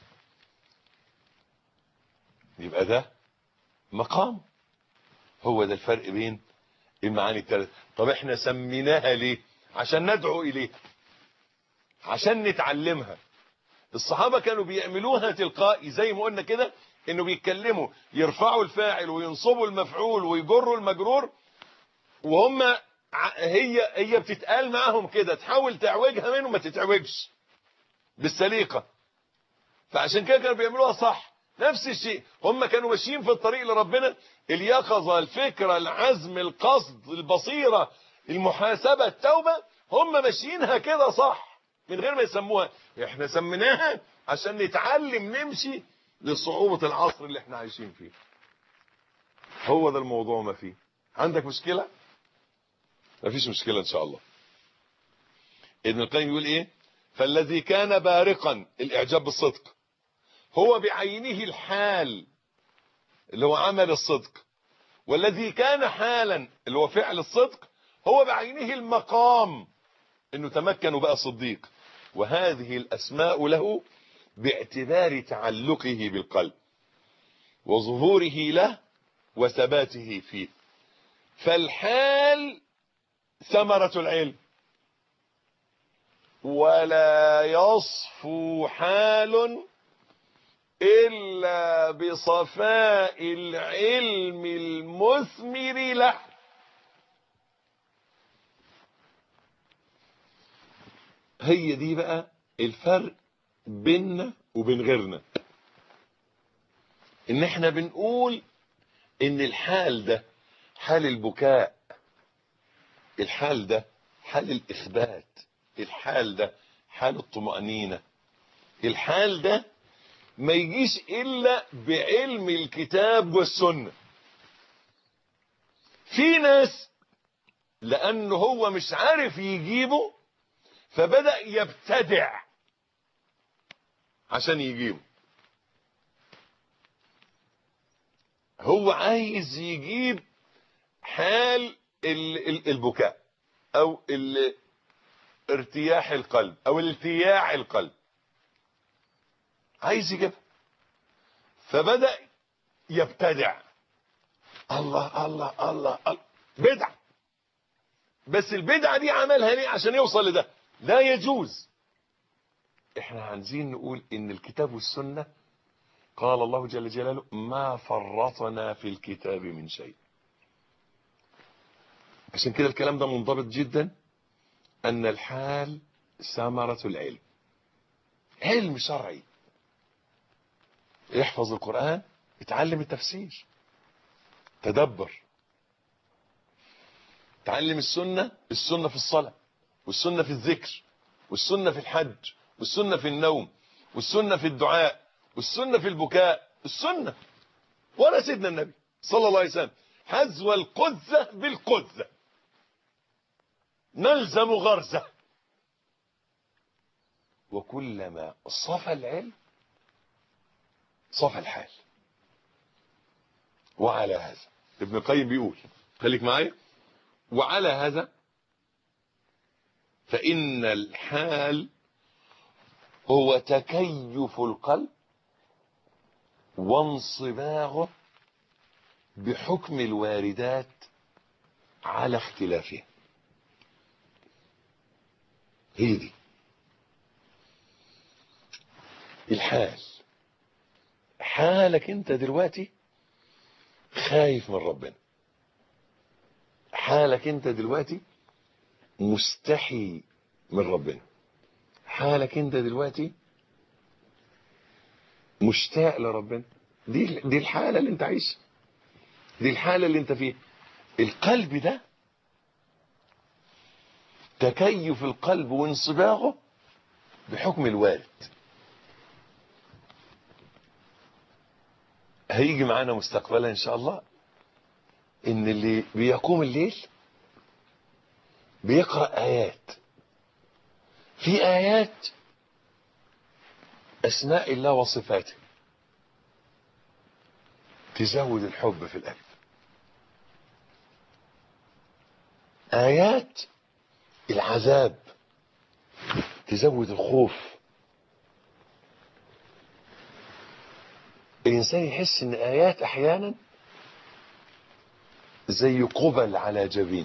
يبقى ده مقام هو ده الفرق بين المعاني الثلاث طب احنا سميناها ليه عشان ندعو اليها عشان نتعلمها الصحابة كانوا بيعملوها تلقائي زي ما قلنا كده انه بيتكلموا يرفعوا الفاعل وينصبوا المفعول ويجروا المجرور وهم هي هي بتتقال معاهم كده تحاول تعوجها منهم ما تتعوجش بالسليقة فعشان كده كانوا بيعملوها صح نفس الشيء هم كانوا ماشيين في الطريق لربنا اليقظة الفكرة العزم القصد البصيرة المحاسبة التوبة هم ماشيينها كده صح من غير ما يسموها احنا سميناها عشان نتعلم نمشي لصعوبة العصر اللي احنا عايشين فيه هو ده الموضوع ما فيه عندك مشكلة مفيش مشكلة ان شاء الله ابن القيم يقول ايه فالذي كان بارقا الاعجاب بالصدق هو بعينه الحال اللي هو عمل الصدق والذي كان حالا اللي هو فعل الصدق هو بعينه المقام انه تمكن وبقى صديق وهذه الاسماء له باعتبار تعلقه بالقلب وظهوره له وثباته فيه فالحال ثمرة العلم ولا يصفو حال إلا بصفاء العلم المثمر له هي دي بقى الفرق بيننا وبين غيرنا ان احنا بنقول ان الحال ده حال البكاء الحال ده حال الاثبات الحال ده حال الطمأنينة الحال ده ما يجيش الا بعلم الكتاب والسنة في ناس لانه هو مش عارف يجيبه فبدأ يبتدع عشان يجيبه هو عايز يجيب حال البكاء او ارتياح القلب او التياع القلب عايز يجيبها فبدأ يبتدع الله الله الله الله بدع بس البدعة دي عملها ليه عشان يوصل لده لا يجوز احنا عايزين نقول ان الكتاب والسنة قال الله جل جلاله ما فرطنا في الكتاب من شيء عشان كده الكلام ده منضبط جدا ان الحال ثمرة العلم علم شرعي احفظ القرآن اتعلم التفسير تدبر تعلم السنة السنة في الصلاة والسنة في الذكر والسنة في الحج والسنة في النوم والسنة في الدعاء والسنة في البكاء السنة ولا سيدنا النبي صلى الله عليه وسلم حذو القذة بالقذة نلزم غرزة وكلما صفى العلم صفى الحال وعلى هذا ابن القيم بيقول خليك معايا وعلى هذا فإن الحال هو تكيف القلب وانصباغه بحكم الواردات على اختلافها هي دي الحال حالك انت دلوقتي خايف من ربنا حالك انت دلوقتي مستحي من ربنا حالك انت دلوقتي مشتاق لربنا دي دي الحاله اللي انت عايشها دي الحاله اللي انت فيها القلب ده تكيف القلب وانصباغه بحكم الوارد هيجي معانا مستقبلا ان شاء الله ان اللي بيقوم الليل بيقرأ آيات في آيات أسماء الله وصفاته تزود الحب في القلب آيات العذاب تزود الخوف الإنسان يحس إن آيات أحيانا زي قبل على جبينه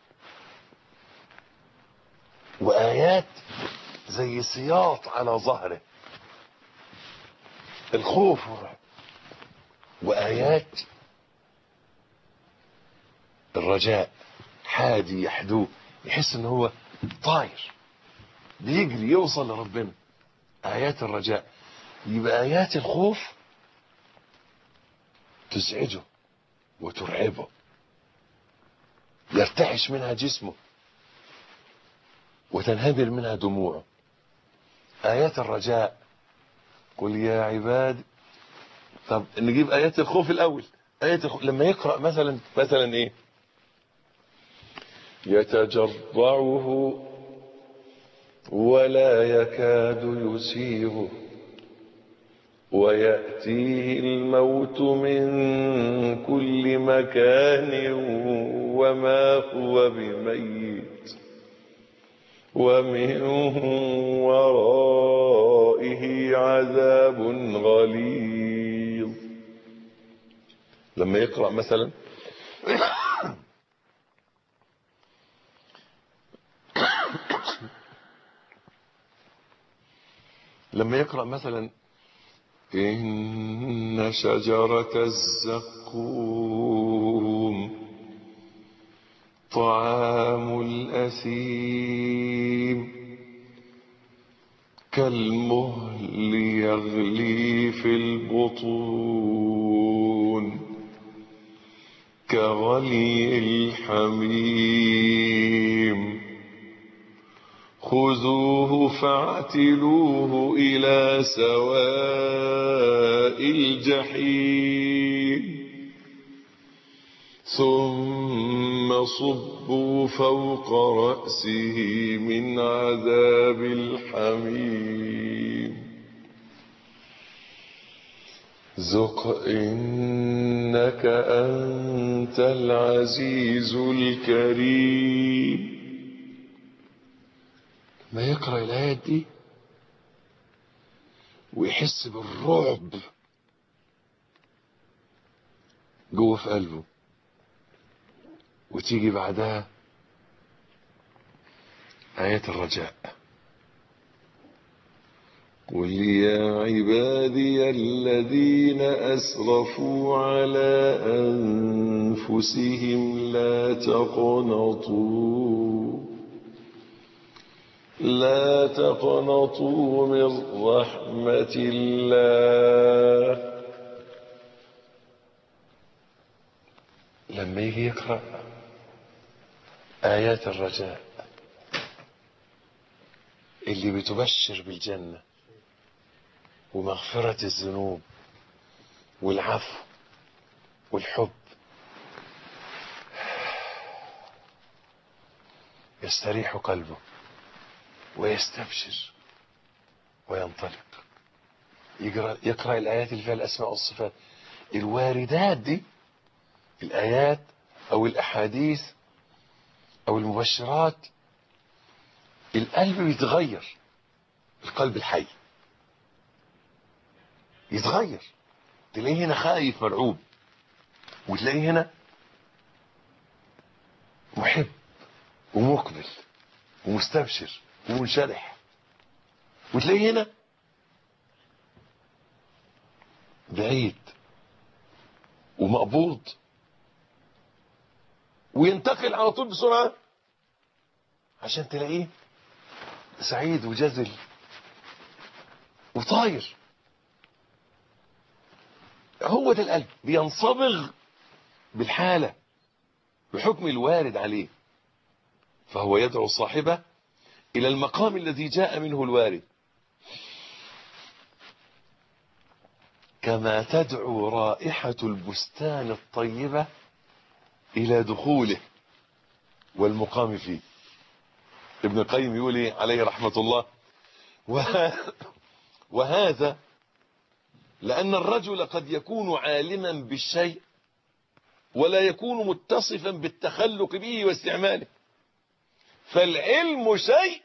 وآيات زي سياط على ظهره الخوف والرعب وآيات الرجاء حادي يحدو يحس ان هو طاير بيجري يوصل لربنا آيات الرجاء يبقى آيات الخوف تزعجه وترعبه يرتعش منها جسمه وتنهمر منها دموعه آيات الرجاء قل يا عباد طب نجيب آيات الخوف الأول آيات الخوف لما يقرأ مثلا مثلا إيه يتجرعه ولا يكاد يسيغه ويأتيه الموت من كل مكان وما هو بميت ومن ورائه عذاب غليظ لما يقرأ مثلا لما يقرأ مثلا إن شجرة الزقوم طعام الأثيم كالمهل يغلي في البطون كغلي الحميم خذوه فاعتلوه إلى سواء الجحيم ثم صبوا فوق رأسه من عذاب الحميم ذق إنك أنت العزيز الكريم ما يقرأ الآيات دي ويحس بالرعب جوه في قلبه وتيجي بعدها آيات الرجاء قل يا عبادي الذين أسرفوا على أنفسهم لا تقنطوا لا تقنطوا من رحمة الله لما يجي يقرأ آيات الرجاء اللي بتبشر بالجنة ومغفرة الذنوب والعفو والحب يستريح قلبه ويستبشر وينطلق يقرأ, يقرأ الآيات اللي فيها الأسماء والصفات الواردات دي الآيات أو الأحاديث أو المبشرات القلب بيتغير القلب الحي يتغير تلاقيه هنا خايف مرعوب وتلاقيه هنا محب ومقبل ومستبشر ومنشرح وتلاقيه هنا بعيد ومقبوض وينتقل على طول بسرعة عشان تلاقيه سعيد وجزل وطاير هو ده القلب بينصبغ بالحالة بحكم الوارد عليه فهو يدعو صاحبه إلى المقام الذي جاء منه الوارد كما تدعو رائحة البستان الطيبة إلى دخوله والمقام فيه ابن القيم يقول إيه عليه رحمة الله وهذا لأن الرجل قد يكون عالما بالشيء ولا يكون متصفا بالتخلق به واستعماله فالعلم شيء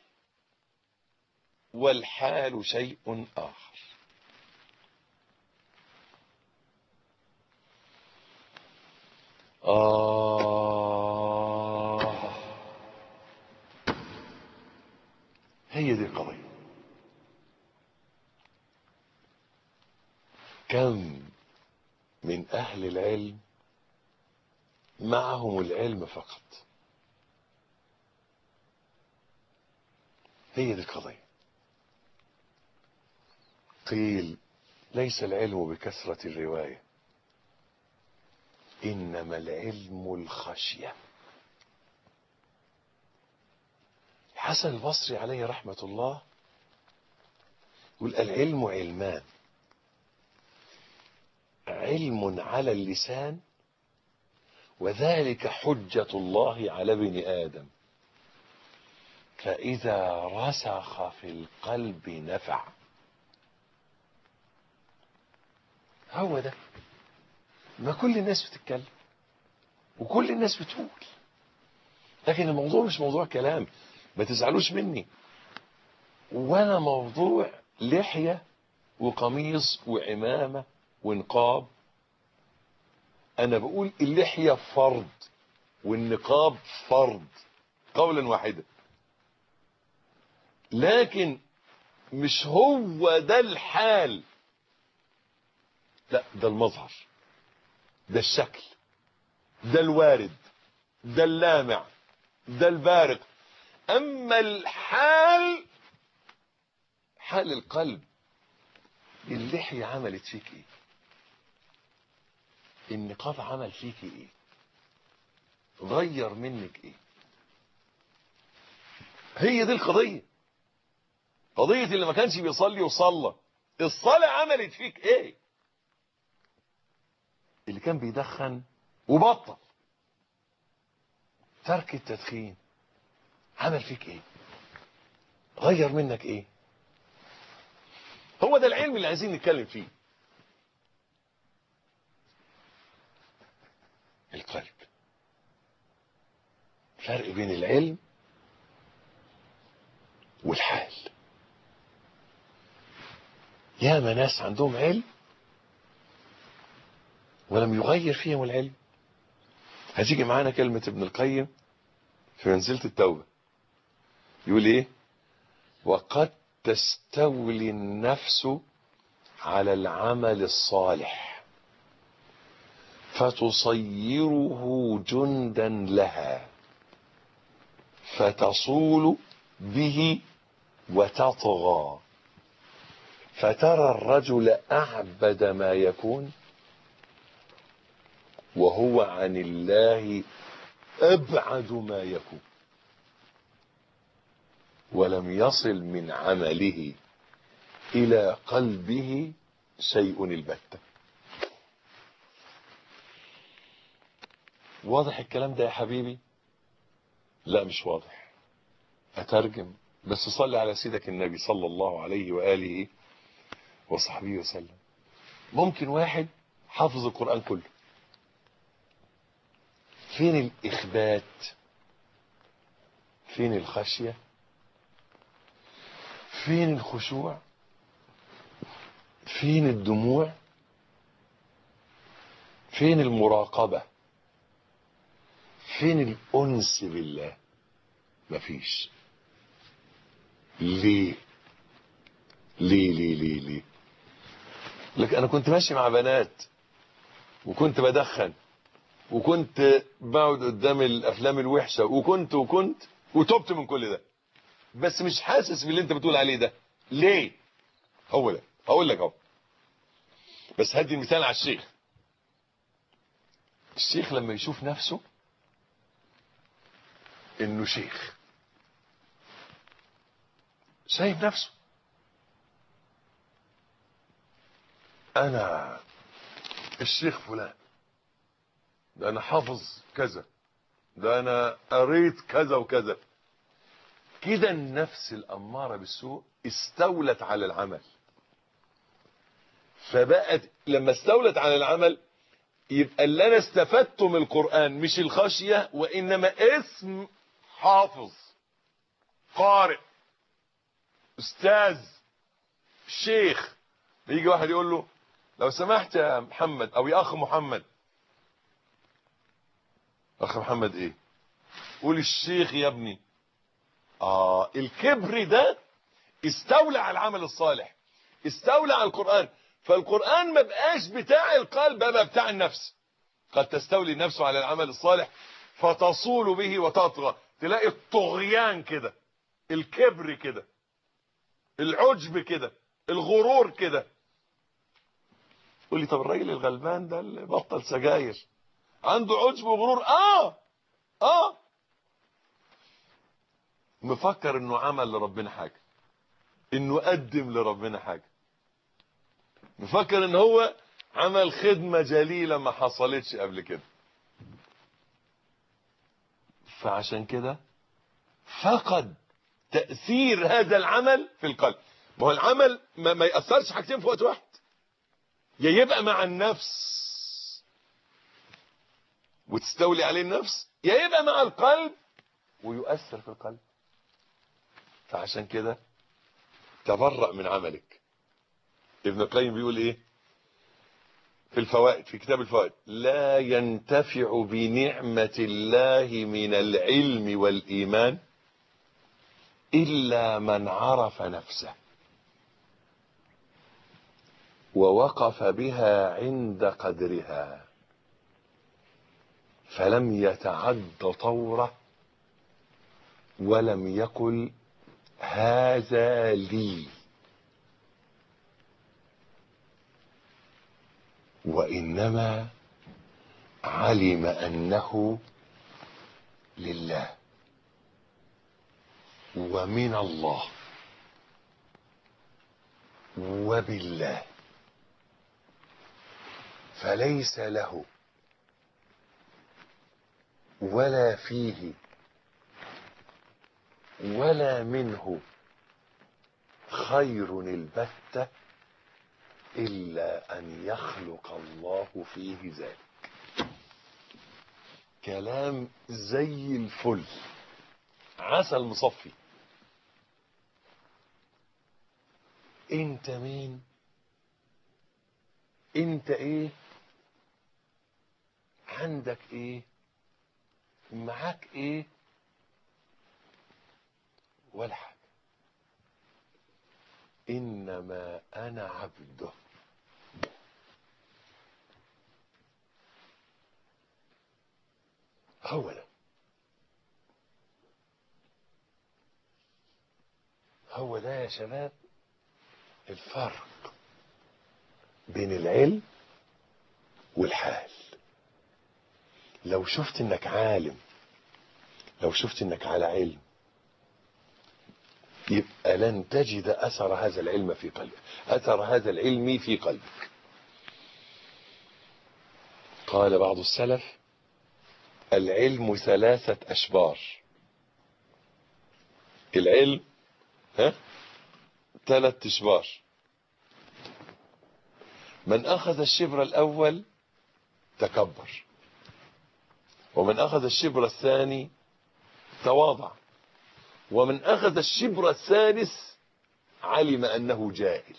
والحال شيء آخر آه هي دي القضية كم من أهل العلم معهم العلم فقط هي دي القضية قيل ليس العلم بكثرة الرواية إنما العلم الخشية حسن البصري عليه رحمة الله يقول العلم علمان علم على اللسان وذلك حجة الله على ابن آدم فإذا رسخ في القلب نفع هو ده ما كل الناس بتتكلم وكل الناس بتقول لكن الموضوع مش موضوع كلام ما تزعلوش مني ولا موضوع لحية وقميص وعمامة ونقاب انا بقول اللحية فرض والنقاب فرض قولا واحدا لكن مش هو ده الحال لا ده المظهر ده الشكل ده الوارد ده اللامع ده البارق اما الحال حال القلب اللحية عملت فيك ايه النقاب عمل فيك ايه غير منك ايه هي دي القضية قضية اللي ما كانش بيصلي وصلى الصلاة عملت فيك ايه اللي كان بيدخن وبطل ترك التدخين عمل فيك ايه غير منك ايه هو ده العلم اللي عايزين نتكلم فيه القلب فرق بين العلم والحال ياما ناس عندهم علم ولم يغير فيهم العلم هتيجي معانا كلمة ابن القيم في منزلة التوبة يقول ايه وقد تستولي النفس على العمل الصالح فتصيره جندا لها فتصول به وتطغى فترى الرجل أعبد ما يكون وهو عن الله أبعد ما يكون ولم يصل من عمله إلى قلبه شيء البتة واضح الكلام ده يا حبيبي لا مش واضح أترجم بس صلي على سيدك النبي صلى الله عليه وآله وصحبه وسلم ممكن واحد حافظ القرآن كله فين الإخبات فين الخشية فين الخشوع فين الدموع فين المراقبة فين الأنس بالله مفيش ليه ليه ليه ليه ليه لك انا كنت ماشي مع بنات وكنت بدخن وكنت بقعد قدام الافلام الوحشه وكنت وكنت وتبت من كل ده بس مش حاسس باللي انت بتقول عليه ده ليه هو ده هقول لك اهو بس هدي مثال على الشيخ الشيخ لما يشوف نفسه انه شيخ شايف نفسه انا الشيخ فلان ده انا حافظ كذا ده انا قريت كذا وكذا كده النفس الاماره بالسوء استولت على العمل فبقت لما استولت على العمل يبقى اللي انا استفدته من القران مش الخشيه وانما اسم حافظ قارئ استاذ شيخ يجي واحد يقول له لو سمحت يا محمد او يا اخ محمد اخ محمد ايه قول الشيخ يا ابني اه الكبر ده استولى على العمل الصالح استولى على القرآن فالقرآن ما بقاش بتاع القلب بقى بتاع النفس قد تستولي النفس على العمل الصالح فتصول به وتطغى تلاقي الطغيان كده الكبر كده العجب كده الغرور كده تقول لي طب الراجل الغلبان ده اللي بطل سجاير عنده عجب وغرور اه اه مفكر انه عمل لربنا حاجه انه قدم لربنا حاجه مفكر ان هو عمل خدمه جليله ما حصلتش قبل كده فعشان كده فقد تاثير هذا العمل في القلب ما هو العمل ما, ما ياثرش حاجتين في وقت واحد يا يبقى مع النفس وتستولي عليه النفس يا يبقى مع القلب ويؤثر في القلب فعشان كده تبرأ من عملك ابن القيم بيقول ايه في الفوائد في كتاب الفوائد لا ينتفع بنعمة الله من العلم والإيمان إلا من عرف نفسه ووقف بها عند قدرها فلم يتعد طوره ولم يقل هذا لي وإنما علم أنه لله ومن الله وبالله فليس له ولا فيه ولا منه خير البتة إلا أن يخلق الله فيه ذلك كلام زي الفل عسل مصفي انت مين انت ايه عندك ايه معاك ايه ولا حاجة إنما أنا عبده هو ده هو ده يا شباب الفرق بين العلم والحال لو شفت انك عالم لو شفت انك على علم يبقى لن تجد اثر هذا العلم في قلبك اثر هذا العلم في قلبك قال بعض السلف العلم ثلاثة اشبار العلم ها ثلاث اشبار من اخذ الشبر الاول تكبر ومن اخذ الشبر الثاني تواضع ومن اخذ الشبر الثالث علم انه جاهل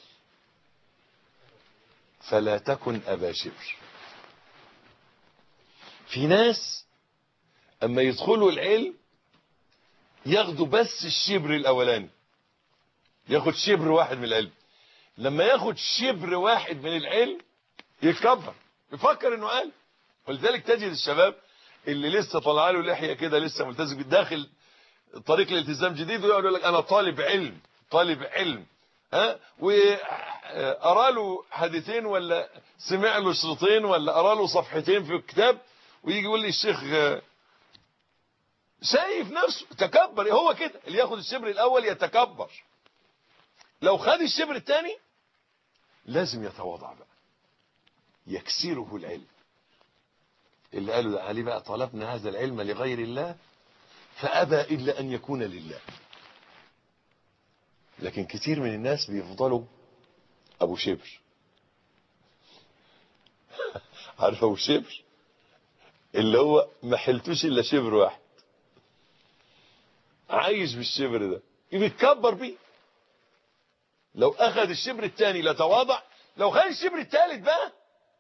فلا تكن ابا شبر في ناس اما يدخلوا العلم ياخدوا بس الشبر الاولاني ياخد شبر واحد من العلم لما ياخد شبر واحد من العلم يتكبر يفكر انه قال ولذلك تجد الشباب اللي لسه طلع له لحيه كده لسه ملتزم داخل طريق الالتزام جديد ويقعد يقول لك انا طالب علم طالب علم ها وقرا له حديثين ولا سمع له شريطين ولا قرا له صفحتين في الكتاب ويجي يقول لي الشيخ شايف نفسه تكبر هو كده اللي ياخد الشبر الاول يتكبر لو خد الشبر الثاني لازم يتواضع بقى يكسره العلم اللي قالوا ده علي بقى طلبنا هذا العلم لغير الله فأبى إلا أن يكون لله لكن كتير من الناس بيفضلوا أبو شبر عارف أبو شبر اللي هو ما حلتوش إلا شبر واحد عايش بالشبر ده بيتكبر بيه لو أخذ الشبر الثاني لتواضع لو خد الشبر الثالث بقى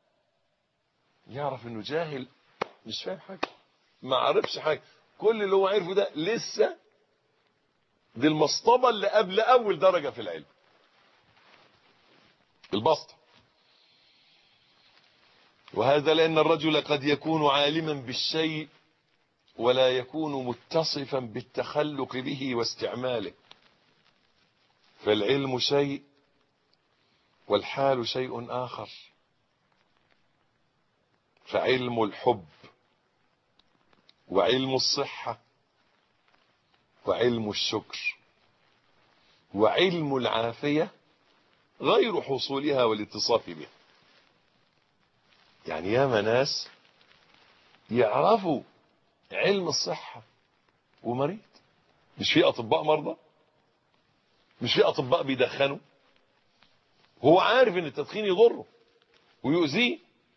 يعرف انه جاهل مش فاهم حاجه ما عرفش حاجه كل اللي هو عرفه ده لسه دي المصطبه اللي قبل اول درجه في العلم البسطه وهذا لان الرجل قد يكون عالما بالشيء ولا يكون متصفا بالتخلق به واستعماله فالعلم شيء والحال شيء اخر فعلم الحب وعلم الصحة وعلم الشكر وعلم العافية غير حصولها والاتصاف بها يعني ياما ناس يعرفوا علم الصحة ومريض مش في أطباء مرضى مش في أطباء بيدخنوا هو عارف ان التدخين يضره ويؤذيه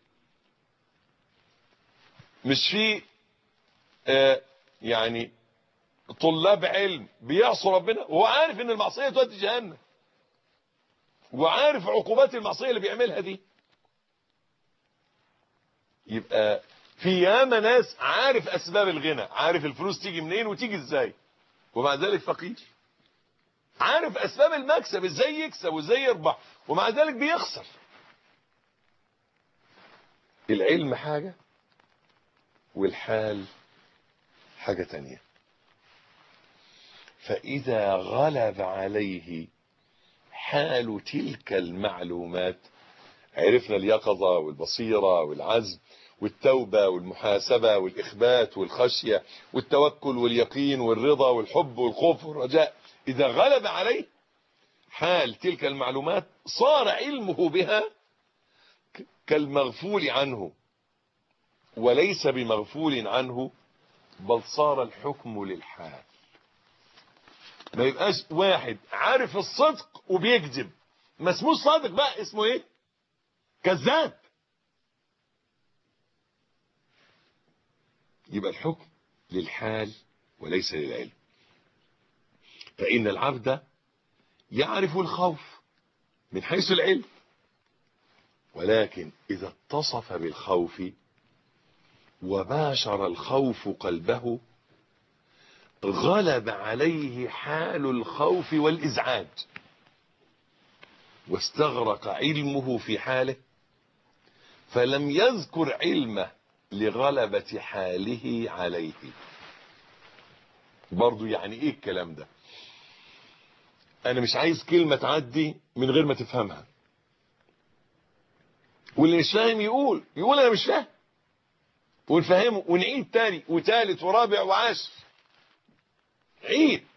مش في آه يعني طلاب علم بيعصوا ربنا وهو عارف ان المعصيه تودي جهنم وعارف عقوبات المعصيه اللي بيعملها دي يبقى في ياما ناس عارف اسباب الغنى عارف الفلوس تيجي منين وتيجي ازاي ومع ذلك فقير عارف اسباب المكسب ازاي يكسب وازاي يربح ومع ذلك بيخسر العلم حاجه والحال حاجة تانية فإذا غلب عليه حال تلك المعلومات عرفنا اليقظة والبصيرة والعزم والتوبة والمحاسبة والإخبات والخشية والتوكل واليقين والرضا والحب والخوف والرجاء إذا غلب عليه حال تلك المعلومات صار علمه بها كالمغفول عنه وليس بمغفول عنه بل صار الحكم للحال ما يبقاش واحد عارف الصدق وبيكذب ما اسموش صادق بقى اسمه ايه كذاب يبقى الحكم للحال وليس للعلم فإن العبد يعرف الخوف من حيث العلم ولكن إذا اتصف بالخوف وباشر الخوف قلبه غلب عليه حال الخوف والإزعاج واستغرق علمه في حاله فلم يذكر علمه لغلبة حاله عليه برضو يعني ايه الكلام ده انا مش عايز كلمة تعدي من غير ما تفهمها واللي مش فاهم يقول يقول انا مش فاهم ونفهمه ونعيد تاني وتالت ورابع وعاشر عيد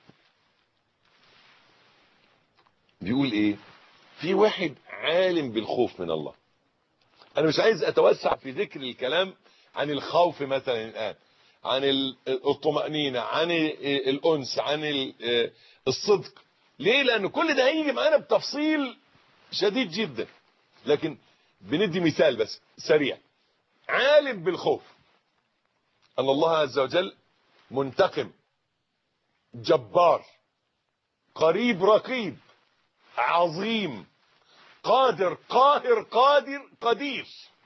بيقول ايه في واحد عالم بالخوف من الله انا مش عايز اتوسع في ذكر الكلام عن الخوف مثلا الان عن الطمأنينة عن الأنس عن الصدق ليه لأن كل ده هيجي معانا بتفصيل شديد جدا لكن بندي مثال بس سريع عالم بالخوف أن الله عز وجل منتقم جبار قريب رقيب عظيم قادر قاهر قادر قدير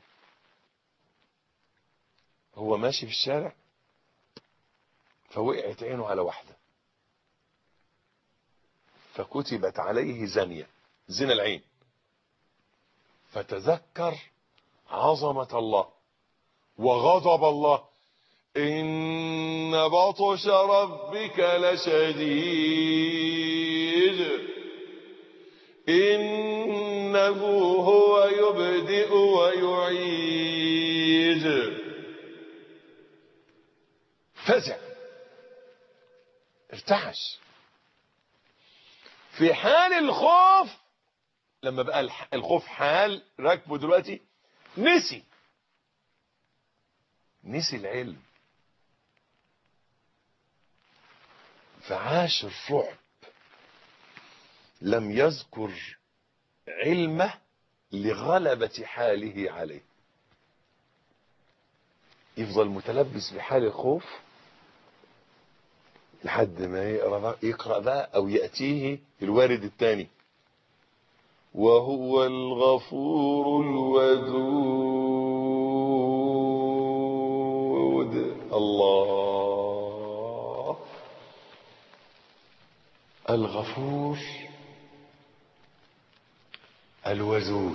هو ماشي في الشارع فوقعت عينه على واحدة فكتبت عليه زانية زنا العين فتذكر عظمة الله وغضب الله إن بطش ربك لشديد إنه هو يبدئ ويعيد فزع ارتعش في حال الخوف لما بقى الخوف حال راكبه دلوقتي نسي نسي العلم فعاش الرعب لم يذكر علمه لغلبة حاله عليه يفضل متلبس بحال الخوف لحد ما يقرأ بقى, يقرأ بقى أو يأتيه الوارد الثاني وهو الغفور الودود الله الغفور الودود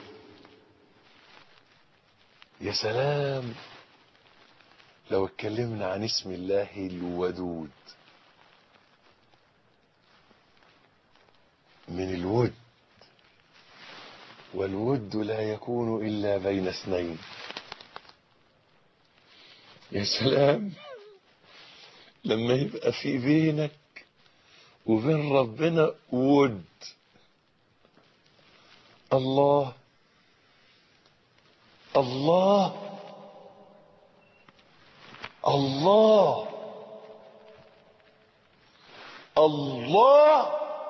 يا سلام لو اتكلمنا عن اسم الله الودود من الود والود لا يكون إلا بين اثنين يا سلام لما يبقى في بينك وبين ربنا ود الله الله الله الله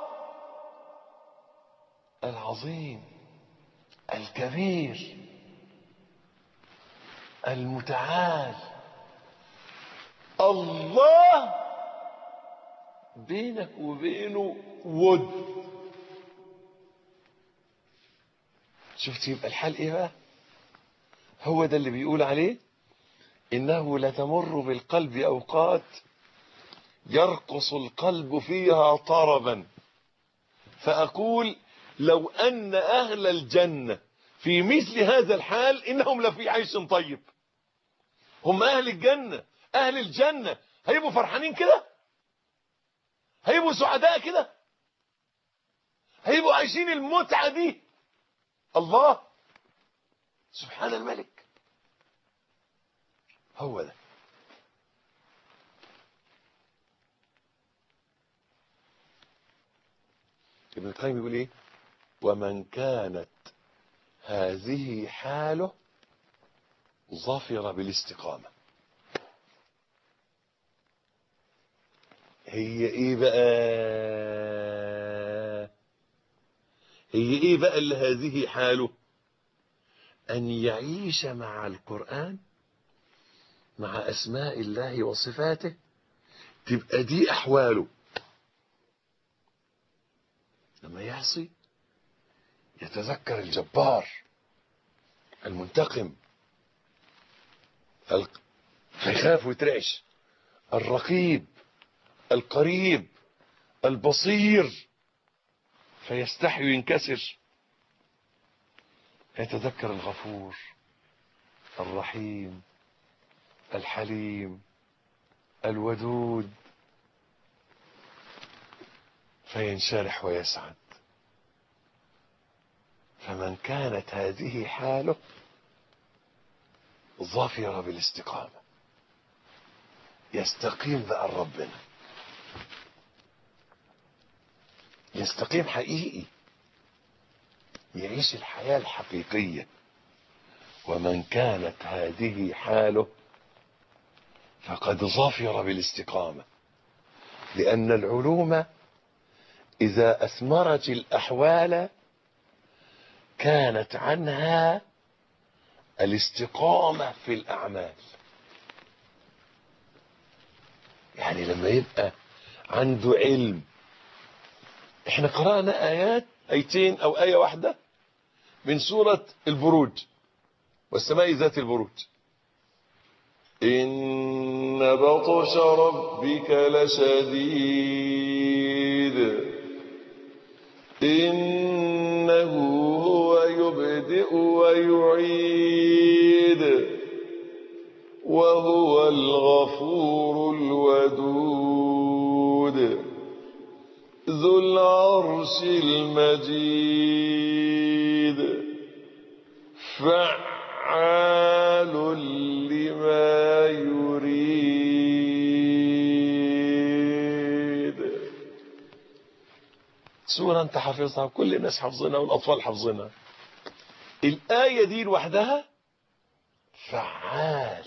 العظيم الكبير المتعال الله بينك وبينه ود شفت يبقى الحال ايه بقى هو ده اللي بيقول عليه انه لتمر بالقلب اوقات يرقص القلب فيها طربا فاقول لو ان اهل الجنة في مثل هذا الحال انهم لفي عيش طيب هم اهل الجنة اهل الجنة هيبقوا فرحانين كده هيبقوا سعداء كده هيبقوا عايشين المتعة دي الله سبحان الملك هو ده ابن القيم يقول ايه ومن كانت هذه حاله ظفر بالاستقامة هي ايه بقى هي ايه بقى اللي هذه حاله ان يعيش مع القرآن مع اسماء الله وصفاته تبقى دي احواله لما يعصي يتذكر الجبار المنتقم فيخاف ويترعش الرقيب القريب البصير فيستحي وينكسر يتذكر الغفور الرحيم الحليم الودود فينشرح ويسعد فمن كانت هذه حاله ظفر بالاستقامة يستقيم بقى ربنا يستقيم حقيقي يعيش الحياة الحقيقية ومن كانت هذه حاله فقد ظفر بالاستقامة لأن العلوم إذا أثمرت الأحوال كانت عنها الاستقامة في الأعمال يعني لما يبقى عنده علم احنا قرأنا آيات آيتين أو آية واحدة من سورة البروج والسماء ذات البروج إن بطش ربك لشديد إنه هو يبدئ ويعيد وهو الغفور الودود ذو العرش المجيد فعال لما يريد سورة انت حافظها وكل الناس حافظينها والأطفال حافظينها الآية دي لوحدها فعال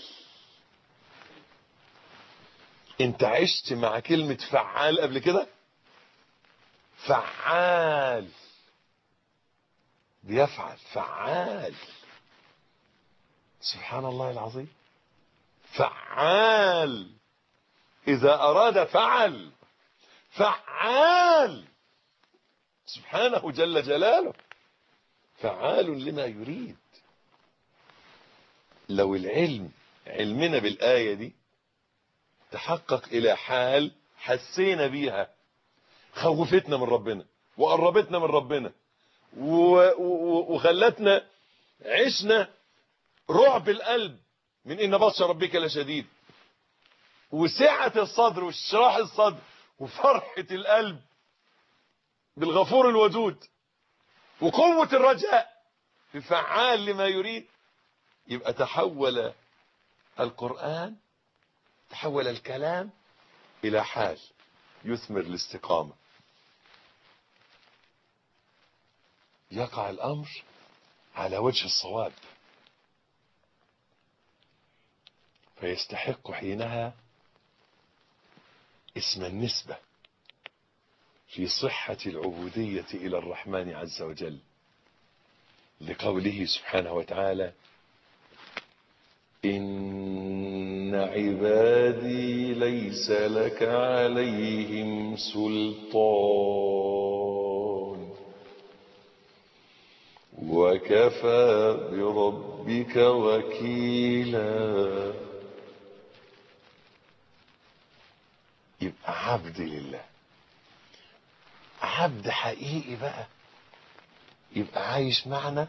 انت عشت مع كلمة فعال قبل كده فعال بيفعل فعال سبحان الله العظيم فعال إذا أراد فعل فعال سبحانه جل جلاله فعال لما يريد لو العلم علمنا بالآية دي تحقق إلى حال حسينا بيها خوفتنا من ربنا وقربتنا من ربنا وخلتنا عشنا رعب القلب من إن بطش ربك لشديد وسعة الصدر وشراح الصدر وفرحة القلب بالغفور الودود وقوة الرجاء بفعال لما يريد يبقى تحول القرآن تحول الكلام إلى حال يثمر الاستقامة يقع الأمر على وجه الصواب فيستحق حينها اسم النسبة في صحة العبودية إلى الرحمن عز وجل لقوله سبحانه وتعالى إن عبادي ليس لك عليهم سلطان وكفى بربك وكيلا يبقى عبد لله عبد حقيقي بقى يبقى عايش معنا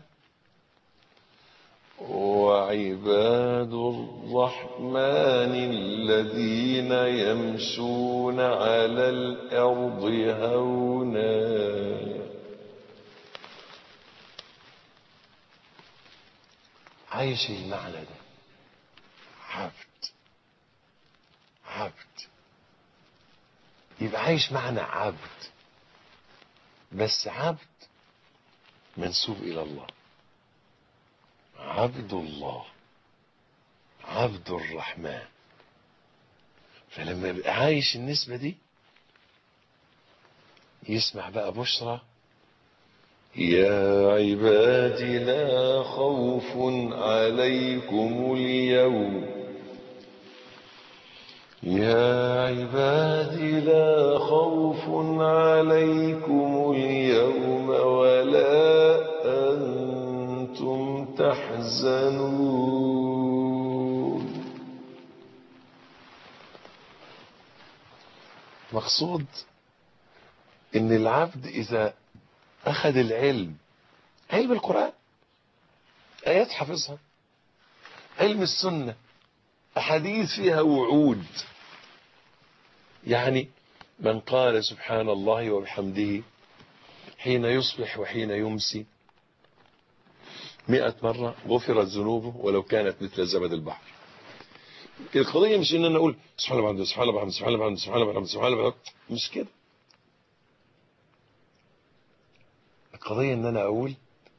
وعباد الرحمن الذين يمشون على الأرض هونا عايش المعنى ده عبد عبد يبقى عايش معنا عبد بس عبد منسوب إلى الله عبد الله عبد الرحمن فلما يبقى عايش النسبة دي يسمع بقى بشرى يا عباد لا خوف عليكم اليوم يا عبادي لا خوف عليكم اليوم ولا أنتم تحزنون مقصود ان العبد اذا اخذ العلم علم القرآن ايات حافظها علم السنة احاديث فيها وعود يعني من قال سبحان الله وبحمده حين يصبح وحين يمسي مئة مرة غفرت ذنوبه ولو كانت مثل زبد البحر القضية مش ان انا اقول سبحان الله وبحمده سبحان الله وبحمده سبحان الله وبحمده سبحان الله وبحمده سبحان الله وبحمده مش كده القضية ان انا اقول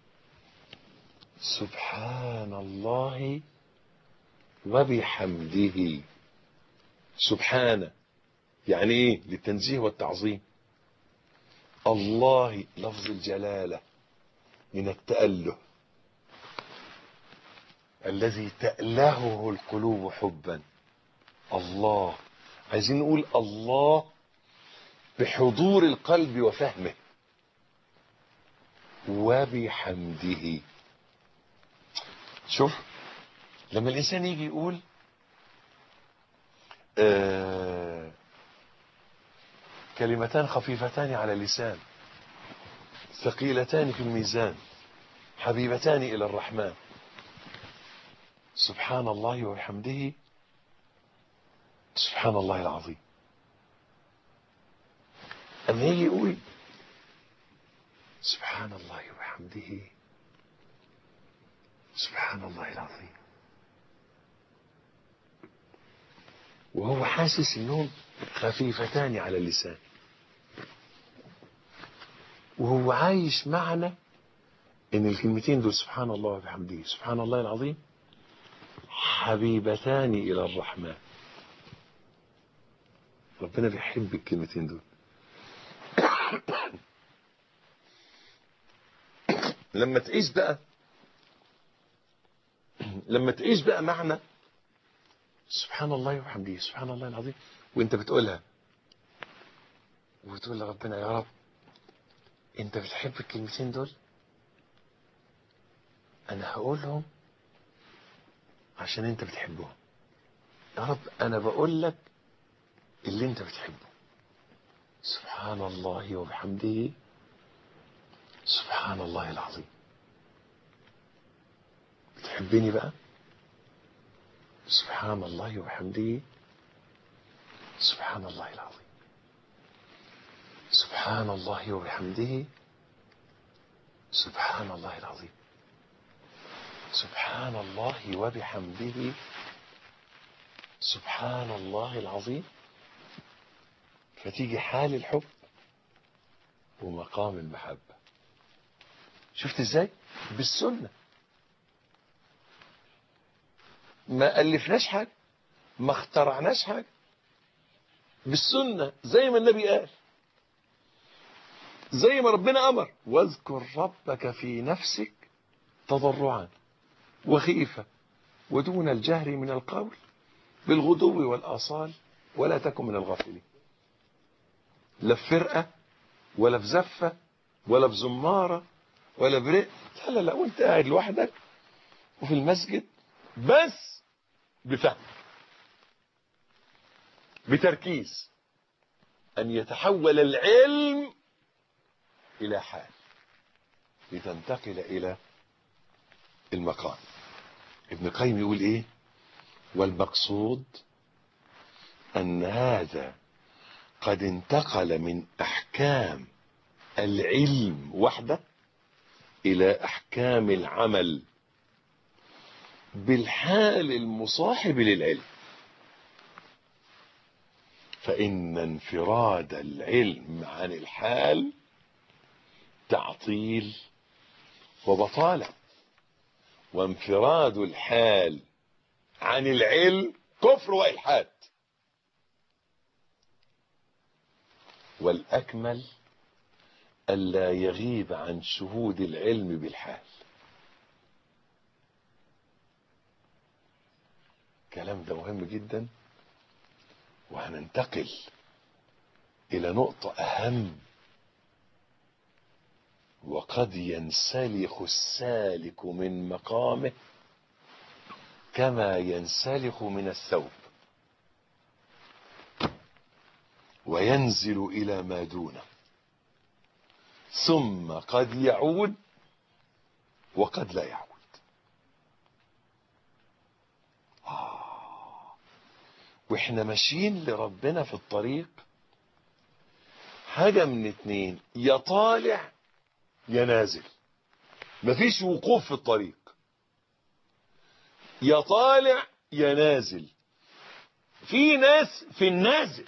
سبحان الله وبحمده سبحانه يعني ايه للتنزيه والتعظيم الله لفظ الجلالة من التأله الذي تألهه القلوب حبا الله عايزين نقول الله بحضور القلب وفهمه وبحمده شوف لما الإنسان يجي يقول آه كلمتان خفيفتان على اللسان ثقيلتان في الميزان حبيبتان إلى الرحمن سبحان الله وبحمده سبحان الله العظيم أما يجي يقول سبحان الله وبحمده سبحان الله العظيم وهو حاسس انهم خفيفتان على اللسان وهو عايش معنا ان الكلمتين دول سبحان الله وبحمده سبحان الله العظيم حبيبتان الى الرحمن ربنا بيحب الكلمتين دول لما تعيش بقى لما تعيش بقى معنى سبحان الله وبحمده سبحان الله العظيم وانت بتقولها وتقول لربنا يا رب انت بتحب الكلمتين دول انا هقولهم عشان انت بتحبهم يا رب انا بقول لك اللي انت بتحبه سبحان الله وبحمده سبحان الله العظيم بتحبني بقى سبحان الله وبحمده سبحان الله العظيم سبحان الله وبحمده سبحان الله العظيم سبحان الله وبحمده سبحان الله العظيم فتيجي حال الحب ومقام المحبة شفت ازاي بالسنة ما ألفناش حاجة ما اخترعناش حاجة بالسنة زي ما النبي قال زي ما ربنا أمر واذكر ربك في نفسك تضرعا وخيفة ودون الجهر من القول بالغدو والآصال ولا تكن من الغافلين لا في فرقة ولا في زفة ولا في زمارة ولا برق لا لا لا وانت قاعد لوحدك وفي المسجد بس بفهم بتركيز أن يتحول العلم إلى حال لتنتقل إلى المقام ابن قيم يقول إيه والمقصود أن هذا قد انتقل من أحكام العلم وحده إلى أحكام العمل بالحال المصاحب للعلم فإن انفراد العلم عن الحال تعطيل وبطالة وانفراد الحال عن العلم كفر وإلحاد والأكمل ألا يغيب عن شهود العلم بالحال الكلام ده مهم جدا وهننتقل إلى نقطة أهم وقد ينسلخ السالك من مقامه كما ينسلخ من الثوب وينزل إلى ما دونه ثم قد يعود وقد لا يعود آه. واحنا ماشيين لربنا في الطريق حاجة من اتنين يا طالع يا نازل مفيش وقوف في الطريق يا طالع يا نازل في ناس في النازل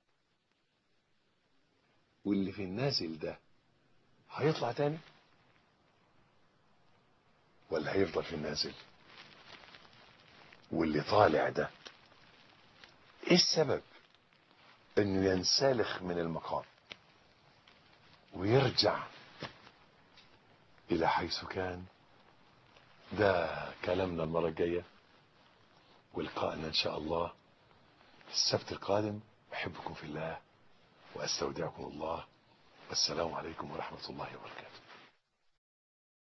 واللي في النازل ده هيطلع تاني ولا هيفضل في النازل واللي طالع ده ايه السبب انه ينسلخ من المقام ويرجع الى حيث كان ده كلامنا المرة الجاية ولقائنا ان شاء الله السبت القادم احبكم في الله واستودعكم الله والسلام عليكم ورحمة الله وبركاته